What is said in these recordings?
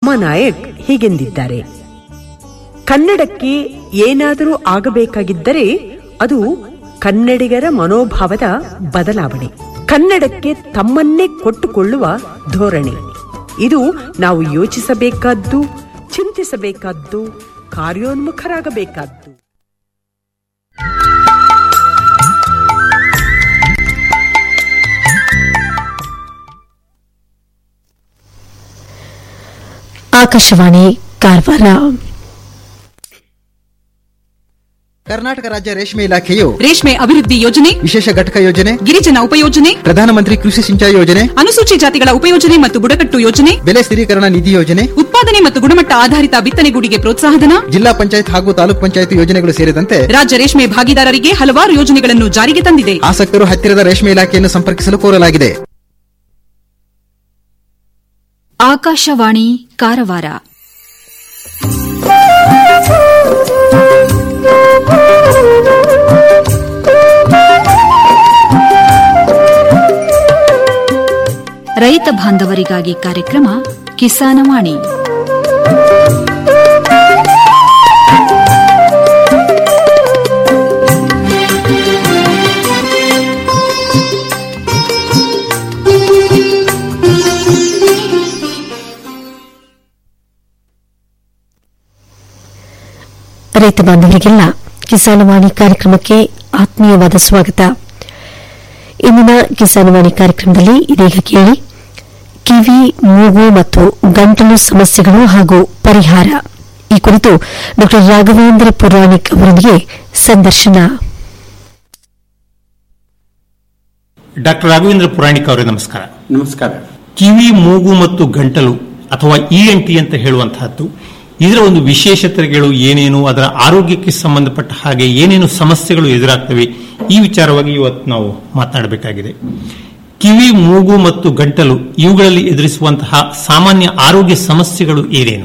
ಪದ್ಮನಾಯಕ್ ಹೀಗೆಂದಿದ್ದಾರೆ ಕನ್ನಡಕ್ಕೆ ಏನಾದರೂ ಆಗಬೇಕಾಗಿದ್ದರೆ ಅದು ಕನ್ನಡಿಗರ ಮನೋಭಾವದ ಬದಲಾವಣೆ ಕನ್ನಡಕ್ಕೆ ತಮ್ಮನ್ನೇ ಕೊಟ್ಟುಕೊಳ್ಳುವ ಧೋರಣೆ ಇದು ನಾವು ಯೋಚಿಸಬೇಕಾದ್ದು ಚಿಂತಿಸಬೇಕಾದ್ದು ಕಾರ್ಯೋನ್ಮುಖರಾಗಬೇಕಾದ್ದು ಆಕಾಶವಾಣಿ ಕಾರವಾರ ಕರ್ನಾಟಕ ರಾಜ್ಯ ರೇಷ್ಮೆ ಇಲಾಖೆಯು ರೇಷ್ಮೆ ಅಭಿವೃದ್ಧಿ ಯೋಜನೆ ವಿಶೇಷ ಘಟಕ ಯೋಜನೆ ಗಿರಿಜನ ಉಪಯೋಜನೆ ಪ್ರಧಾನಮಂತ್ರಿ ಕೃಷಿ ಸಿಂಚಾಯಿ ಯೋಜನೆ ಅನುಸೂಚಿ ಜಾತಿಗಳ ಉಪಯೋಜನೆ ಮತ್ತು ಬುಡಕಟ್ಟು ಯೋಜನೆ ಬೆಲೆ ಸ್ಥಿರೀಕರಣ ನಿಧಿ ಯೋಜನೆ ಉತ್ಪಾದನೆ ಮತ್ತು ಗುಣಮಟ್ಟ ಆಧಾರಿತ ಬಿತ್ತನೆಗೂಡಿಗೆ ಪ್ರೋತ್ಸಾಹಧನ ಜಿಲ್ಲಾ ಪಂಚಾಯತ್ ಹಾಗೂ ತಾಲೂಕ್ ಪಂಚಾಯತ್ ಯೋಜನೆಗಳು ಸೇರಿದಂತೆ ರಾಜ್ಯ ರೇಷ್ಮೆ ಭಾಗಿದಾರರಿಗೆ ಹಲವಾರು ಯೋಜನೆಗಳನ್ನು ಜಾರಿಗೆ ತಂದಿದೆ ಆಸಕ್ತರು ಹತ್ತಿರದ ರೇಷ್ಮೆ ಇಲಾಖೆಯನ್ನು ಸಂಪರ್ಕಿಸಲು ಕೋರಲಾಗಿದೆ ಆಕಾಶವಾಣಿ ಕಾರವಾರ ರೈತ ಬಾಂಧವರಿಗಾಗಿ ಕಾರ್ಯಕ್ರಮ ಕಿಸಾನವಾಣಿ ರೈತ ಬಾಂಧವರಿಗೆಲ್ಲ ಕಿಸಾನವಾಣಿ ಕಾರ್ಯಕ್ರಮಕ್ಕೆ ಆತ್ಮೀಯವಾದ ಸ್ವಾಗತ ಇಂದಿನ ಕಿಸಾನವಾಣಿ ಕಾರ್ಯಕ್ರಮದಲ್ಲಿ ಇದೀಗ ಕೇಳಿ ಕಿವಿ ಮೂಗು ಮತ್ತು ಗಂಟಲು ಸಮಸ್ಯೆಗಳು ಹಾಗೂ ಪರಿಹಾರ ಈ ಕುರಿತು ಡಾ ರಾಘವೇಂದ್ರ ಪುರಾಣಿಕ್ ಅವರೊಂದಿಗೆ ಸಂದರ್ಶನ ಡಾಕ್ಟರ್ ರಾಘವೇಂದ್ರ ಪುರಾಣಿಕ್ ಅವರೇ ನಮಸ್ಕಾರ ನಮಸ್ಕಾರ ಕಿವಿ ಮೂಗು ಮತ್ತು ಗಂಟಲು ಅಥವಾ ಇ ಎನ್ ಟಿ ಅಂತ ಹೇಳುವಂತಹದ್ದು ಇದರ ಒಂದು ವಿಶೇಷತೆಗಳು ಏನೇನು ಅದರ ಆರೋಗ್ಯಕ್ಕೆ ಸಂಬಂಧಪಟ್ಟ ಹಾಗೆ ಏನೇನು ಸಮಸ್ಯೆಗಳು ಎದುರಾಗ್ತವೆ ಈ ವಿಚಾರವಾಗಿ ಇವತ್ತು ನಾವು ಮಾತನಾಡಬೇಕಾಗಿದೆ ಕಿವಿ ಮೂಗು ಮತ್ತು ಗಂಟಲು ಇವುಗಳಲ್ಲಿ ಎದುರಿಸುವಂತಹ ಸಾಮಾನ್ಯ ಆರೋಗ್ಯ ಸಮಸ್ಯೆಗಳು ಏನೇನು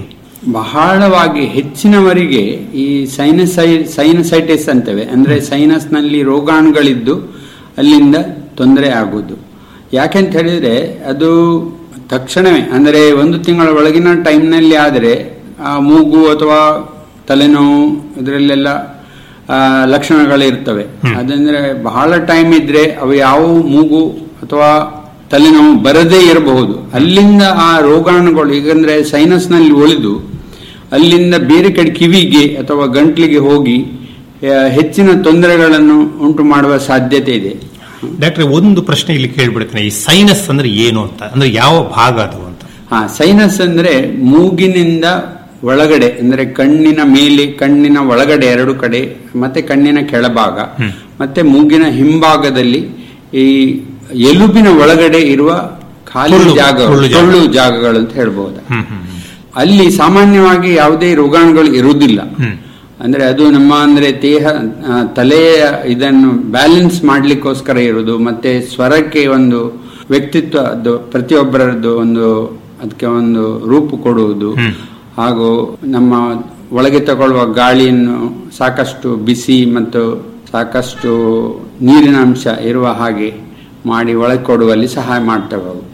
ಬಹಳವಾಗಿ ಹೆಚ್ಚಿನವರಿಗೆ ಈ ಸೈನಸೈ ಸೈನಸೈಟಿಸ್ ಅಂತೇವೆ ಅಂದ್ರೆ ಸೈನಸ್ ನಲ್ಲಿ ರೋಗಾಣುಗಳಿದ್ದು ಅಲ್ಲಿಂದ ತೊಂದರೆ ಆಗುವುದು ಯಾಕೆಂತ ಹೇಳಿದ್ರೆ ಅದು ತಕ್ಷಣವೇ ಅಂದರೆ ಒಂದು ತಿಂಗಳ ಒಳಗಿನ ಟೈಮ್ನಲ್ಲಿ ಆದರೆ ಆ ಮೂಗು ಅಥವಾ ತಲೆನೋವು ಇದರಲ್ಲೆಲ್ಲ ಆ, ಲಕ್ಷಣಗಳಿರ್ತವೆ ಅದಂದ್ರೆ ಬಹಳ ಟೈಮ್ ಇದ್ರೆ ಅವು ಯಾವ ಮೂಗು ಅಥವಾ ತಲೆನೋವು ಬರದೇ ಇರಬಹುದು ಅಲ್ಲಿಂದ ಆ ರೋಗಾಣುಗಳು ಈಗಂದ್ರೆ ಸೈನಸ್ ನಲ್ಲಿ ಉಳಿದು ಅಲ್ಲಿಂದ ಬೇರೆ ಕಡೆ ಕಿವಿಗೆ ಅಥವಾ ಗಂಟ್ಲಿಗೆ ಹೋಗಿ ಆ, ಹೆಚ್ಚಿನ ತೊಂದರೆಗಳನ್ನು ಉಂಟು ಮಾಡುವ ಸಾಧ್ಯತೆ ಇದೆ ಡಾಕ್ಟರ್ ಒಂದು ಪ್ರಶ್ನೆ ಇಲ್ಲಿ ಕೇಳ್ಬಿಡ್ತೇನೆ ಈ ಸೈನಸ್ ಅಂದ್ರೆ ಏನು ಅಂತ ಅಂದ್ರೆ ಯಾವ ಭಾಗ ಅದು ಅಂತ ಹಾ ಸೈನಸ್ ಅಂದ್ರೆ ಮೂಗಿನಿಂದ ಒಳಗಡೆ ಅಂದ್ರೆ ಕಣ್ಣಿನ ಮೇಲೆ ಕಣ್ಣಿನ ಒಳಗಡೆ ಎರಡು ಕಡೆ ಮತ್ತೆ ಕಣ್ಣಿನ ಕೆಳಭಾಗ ಮತ್ತೆ ಮೂಗಿನ ಹಿಂಭಾಗದಲ್ಲಿ ಈ ಎಲುಬಿನ ಒಳಗಡೆ ಇರುವ ಖಾಲಿ ಟೊಳ್ಳು, ಜಾಗ ಟೊಳ್ಳು ಜಾಗ. ಟೊಳ್ಳು ಜಾಗಗಳು ಅಂತ ಹೇಳ್ಬಹುದು ಹ್ಮ್ ಹ್ಮ್ ಅಲ್ಲಿ ಸಾಮಾನ್ಯವಾಗಿ ಯಾವುದೇ ರೋಗಾಣುಗಳು ಇರುವುದಿಲ್ಲ ಹ್ಮ್. ಅಂದ್ರೆ ಅದು ನಮ್ಮ ಅಂದ್ರೆ ದೇಹ ಆ, ತಲೆಯ ಇದನ್ನು ಬ್ಯಾಲೆನ್ಸ್ ಮಾಡ್ಲಿಕ್ಕೋಸ್ಕರ ಇರುವುದು ಮತ್ತೆ ಸ್ವರಕ್ಕೆ ಒಂದು ವ್ಯಕ್ತಿತ್ವ ಅದು ಪ್ರತಿಯೊಬ್ಬರದ್ದು ಒಂದು ಅದಕ್ಕೆ ಒಂದು ರೂಪು ಕೊಡುವುದು ಹಾಗೂ ನಮ್ಮ ಒಳಗೆ ತಗೊಳ್ಳುವ ಗಾಳಿಯನ್ನು ಸಾಕಷ್ಟು ಬಿಸಿ ಮತ್ತು ಸಾಕಷ್ಟು ನೀರಿನ ಅಂಶ ಇರುವ ಹಾಗೆ ಮಾಡಿ ಒಳಗೆ ಕೊಡುವಲ್ಲಿ ಸಹಾಯ ಮಾಡ್ತವೆ ಅವು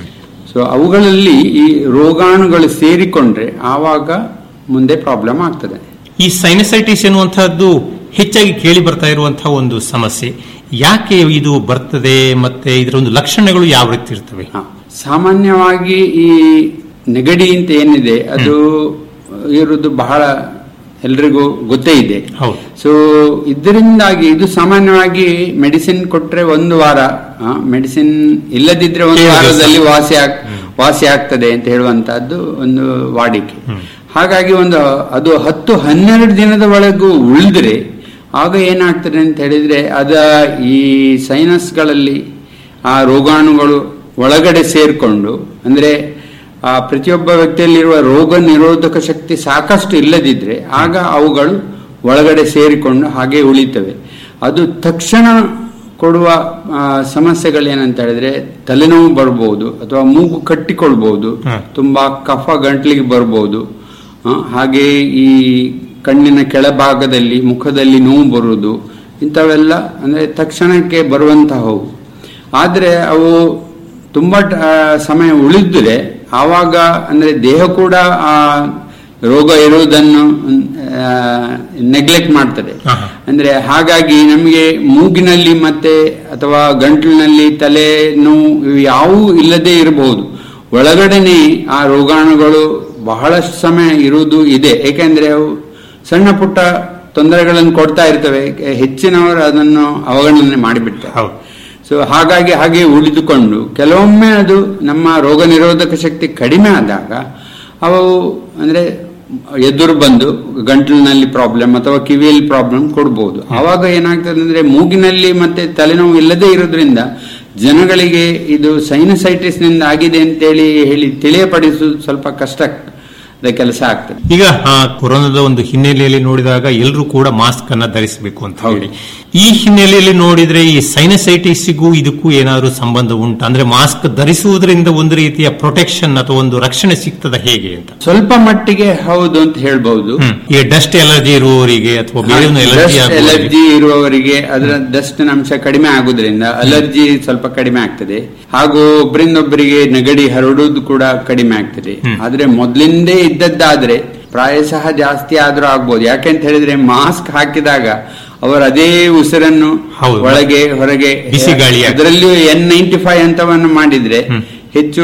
ಸೊ ಅವುಗಳಲ್ಲಿ ಈ ರೋಗಾಣುಗಳು ಸೇರಿಕೊಂಡ್ರೆ ಆವಾಗ ಮುಂದೆ ಪ್ರಾಬ್ಲಮ್ ಆಗ್ತದೆ ಈ ಸೈನಸೈಟಿಸ್ ಎನ್ನುವಂತಹದ್ದು ಹೆಚ್ಚಾಗಿ ಕೇಳಿ ಬರ್ತಾ ಇರುವಂತಹ ಒಂದು ಸಮಸ್ಯೆ ಯಾಕೆ ಇದು ಬರ್ತದೆ ಮತ್ತೆ ಇದರ ಒಂದು ಲಕ್ಷಣಗಳು ಯಾವ ರೀತಿ ಇರ್ತವೆ ಹ. ಸಾಮಾನ್ಯವಾಗಿ ಈ ನೆಗಡಿ ಅಂತ ಏನಿದೆ ಅದು ಇರುವುದು ಬಹಳ ಎಲ್ರಿಗೂ ಗೊತ್ತೇ ಇದೆ ಹೌದು ಸೊ ಇದರಿಂದಾಗಿ ಇದು ಸಾಮಾನ್ಯವಾಗಿ ಮೆಡಿಸಿನ್ ಕೊಟ್ರೆ ಒಂದು ವಾರ ಮೆಡಿಸಿನ್ ಇಲ್ಲದಿದ್ರೆ ಒಂದು ಏಳು ದಿವಸ. ವಾರದಲ್ಲಿ ವಾಸಿ ಆಗ್ ವಾಸಿ ಆಗ್ತದೆ ಅಂತ ಹೇಳುವಂತಹದ್ದು ಒಂದು ವಾಡಿಕೆ ಹಾಗಾಗಿ ಒಂದು ಅದು ಹತ್ತು ಹನ್ನೆರಡು ದಿನದ ಒಳಗೂ ಉಳಿದ್ರೆ ಆಗ ಏನಾಗ್ತದೆ ಅಂತ ಹೇಳಿದ್ರೆ ಅದ ಈ ಸೈನಸ್ಗಳಲ್ಲಿ ಆ ರೋಗಾಣುಗಳು ಒಳಗಡೆ ಸೇರ್ಕೊಂಡು ಅಂದ್ರೆ ಆ ಪ್ರತಿಯೊಬ್ಬ ವ್ಯಕ್ತಿಯಲ್ಲಿರುವ ರೋಗ ನಿರೋಧಕ ಶಕ್ತಿ ಸಾಕಷ್ಟು ಇಲ್ಲದಿದ್ರೆ ಆಗ ಅವುಗಳು ಒಳಗಡೆ ಸೇರಿಕೊಂಡು ಹಾಗೆ ಉಳಿತವೆ ಅದು ತಕ್ಷಣ ಕೊಡುವ ಆ, ಸಮಸ್ಯೆಗಳೇನಂತ ಹೇಳಿದ್ರೆ ತಲೆನೋವು ಬರ್ಬೋದು ಅಥವಾ ಮೂಗು ಕಟ್ಟಿಕೊಳ್ಬಹುದು ತುಂಬಾ ಕಫ ಗಂಟ್ಲಿಗೆ ಬರ್ಬೋದು ಆ, ಹಾಗೆ ಈ ಕಣ್ಣಿನ ಕೆಳಭಾಗದಲ್ಲಿ ಮುಖದಲ್ಲಿ ನೋವು ಬರುವುದು ಇಂಥವೆಲ್ಲ ಅಂದ್ರೆ ತಕ್ಷಣಕ್ಕೆ ಬರುವಂತಹವು ಆದ್ರೆ ಅವು ತುಂಬಾ ಟ- ಸಮಯ ಉಳಿದ್ರೆ ಆವಾಗ ಅಂದ್ರೆ ದೇಹ ಕೂಡ ಆ ರೋಗ ಇರುವುದನ್ನು ನೆಗ್ಲೆಕ್ಟ್ ಮಾಡ್ತದೆ ಆಹಾ. ಅಂದ್ರೆ ಹಾಗಾಗಿ ನಮಗೆ ಮೂಗಿನಲ್ಲಿ ಮತ್ತೆ ಅಥವಾ ಗಂಟಲಿನಲ್ಲಿ ತಲೆ ನೋವು ಇವು ಯಾವುವು ಇಲ್ಲದೆ ಇರಬಹುದು ಒಳಗಡೆನೆ ಆ ರೋಗಾಣುಗಳು ಬಹಳಷ್ಟು ಸಮಯ ಇರುವುದು ಇದೆ ಏಕೆಂದ್ರೆ ಅವು ಸಣ್ಣ ಪುಟ್ಟ ತೊಂದರೆಗಳನ್ನು ಕೊಡ್ತಾ ಇರ್ತವೆ ಹೆಚ್ಚಿನವರು ಅದನ್ನು ಅವಗಣನೆ ಮಾಡಿಬಿಡ್ತಾರೆ ಹೌದು ಸೊ ಹಾಗಾಗಿ ಹಾಗೆ ಉಳಿದುಕೊಂಡು ಕೆಲವೊಮ್ಮೆ ಅದು ನಮ್ಮ ರೋಗ ನಿರೋಧಕ ಶಕ್ತಿ ಕಡಿಮೆ ಆದಾಗ ಅವು ಅಂದ್ರೆ ಎದುರು ಬಂದು ಗಂಟಲಿನಲ್ಲಿ ಪ್ರಾಬ್ಲಮ್ ಅಥವಾ ಕಿವಿಯಲ್ಲಿ ಪ್ರಾಬ್ಲಮ್ ಕೊಡ್ಬೋದು ಆವಾಗ ಏನಾಗ್ತದೆ ಅಂದ್ರೆ ಮೂಗಿನಲ್ಲಿ ಮತ್ತೆ ತಲೆನೋವು ಇಲ್ಲದೆ ಇರೋದ್ರಿಂದ ಜನಗಳಿಗೆ ಇದು ಸೈನಸೈಟಿಸ್ ನಿಂದ ಆಗಿದೆ ಅಂತೇಳಿ ಹೇಳಿ ತಿಳಿಯಪಡಿಸುವುದು ಸ್ವಲ್ಪ ಕಷ್ಟ ಕೆಲಸ ಆಗ್ತದೆ ಈಗ ಆ, ಕೊರೋನಾದ ಒಂದು ಹಿನ್ನೆಲೆಯಲ್ಲಿ ನೋಡಿದಾಗ ಎಲ್ಲರೂ ಕೂಡ ಮಾಸ್ಕ್ ಅನ್ನ ಧರಿಸಬೇಕು ಅಂತ ಹೇಳಿ ಈ ಹಿನ್ನೆಲೆಯಲ್ಲಿ ನೋಡಿದ್ರೆ ಈ ಸೈನಸೈಟಿಸ್ಗೂ ಇದಕ್ಕೂ ಏನಾದ್ರು ಸಂಬಂಧ ಉಂಟು ಅಂದ್ರೆ ಮಾಸ್ಕ್ ಧರಿಸುವುದರಿಂದ ಒಂದು ರೀತಿಯ ಪ್ರೊಟೆಕ್ಷನ್ ಅಥವಾ ಒಂದು ರಕ್ಷಣೆ ಸಿಗ್ತದ ಹೇಗೆ ಅಂತ ಸ್ವಲ್ಪ ಮಟ್ಟಿಗೆ ಹೌದು ಅಂತ ಹೇಳ್ಬಹುದು ಹ್ಮ್. ಈ ಡಸ್ಟ್ ಎಲರ್ಜಿ ಇರುವವರಿಗೆ ಅಥವಾ ಬೇರೆ ಒಂದು ಎಲರ್ಜಿ ಡಸ್ಟ್ ಎಲರ್ಜಿ ಇರುವವರಿಗೆ ಅದರ ಡಸ್ಟ್ ಅಂಶ ಕಡಿಮೆ ಆಗುದ್ರಿಂದ ಅಲರ್ಜಿ ಸ್ವಲ್ಪ ಕಡಿಮೆ ಆಗ್ತದೆ ಹಾಗೂ ಒಬ್ಬರಿಂದೊಬ್ಬರಿಗೆ ನೆಗಡಿ ಹರಡುವುದು ಕೂಡ ಕಡಿಮೆ ಆಗ್ತದೆ ಆದ್ರೆ ಮೊದಲಿಂದೇ ಇದ್ದದ್ದಾದ್ರೆ ಪ್ರಾಯಶಃ ಜಾಸ್ತಿ ಆದ್ರೂ ಆಗ್ಬೋದು ಯಾಕೆಂತ ಹೇಳಿದ್ರೆ ಮಾಸ್ಕ್ ಹಾಕಿದಾಗ ಅವರು ಅದೇ ಉಸಿರನ್ನು ಹೌದು. ಒಳಗೆ ಹೊರಗೆ ಬಿಸಿ ಗಾಳಿ ಆಗ್ತದೆ. ಅದರಲ್ಲಿಯೂ ಎನ್ ನೈಂಟಿ ಫೈವ್ ಅಂತವನ್ನು ಮಾಡಿದ್ರೆ ಹೆಚ್ಚು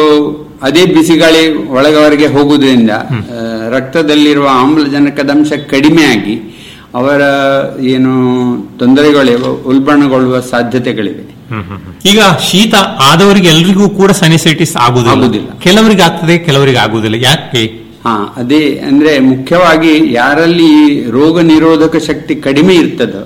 ಅದೇ ಬಿಸಿ ಗಾಳಿ ಒಳಗವರೆಗೆ ಹೋಗುವುದರಿಂದ ಆ, ರಕ್ತದಲ್ಲಿರುವ ಆಮ್ಲಜನಕದ ಅಂಶ ಕಡಿಮೆಯಾಗಿ ಅವರ ಏನು ತೊಂದರೆಗಳಿವೆ ಉಲ್ಬಣಗೊಳ್ಳುವ ಸಾಧ್ಯತೆಗಳಿವೆ ಈಗ ಶೀತ ಆದವರಿಗೆ ಎಲ್ರಿಗೂ ಕೂಡ ಸೈನಸೈಟಿಸ್ ಆಗುದಿಲ್ಲ ಆಗುದಿಲ್ಲ. ಕೆಲವರಿಗೆ ಆಗ್ತದೆ ಕೆಲವರಿಗೆ ಆಗುದಿಲ್ಲ ಯಾಕೆ ಹಾ ಅದೇ ಅಂದ್ರೆ ಮುಖ್ಯವಾಗಿ ಯಾರಲ್ಲಿ ಈ ರೋಗ ನಿರೋಧಕ ಶಕ್ತಿ ಕಡಿಮೆ ಇರ್ತದೋ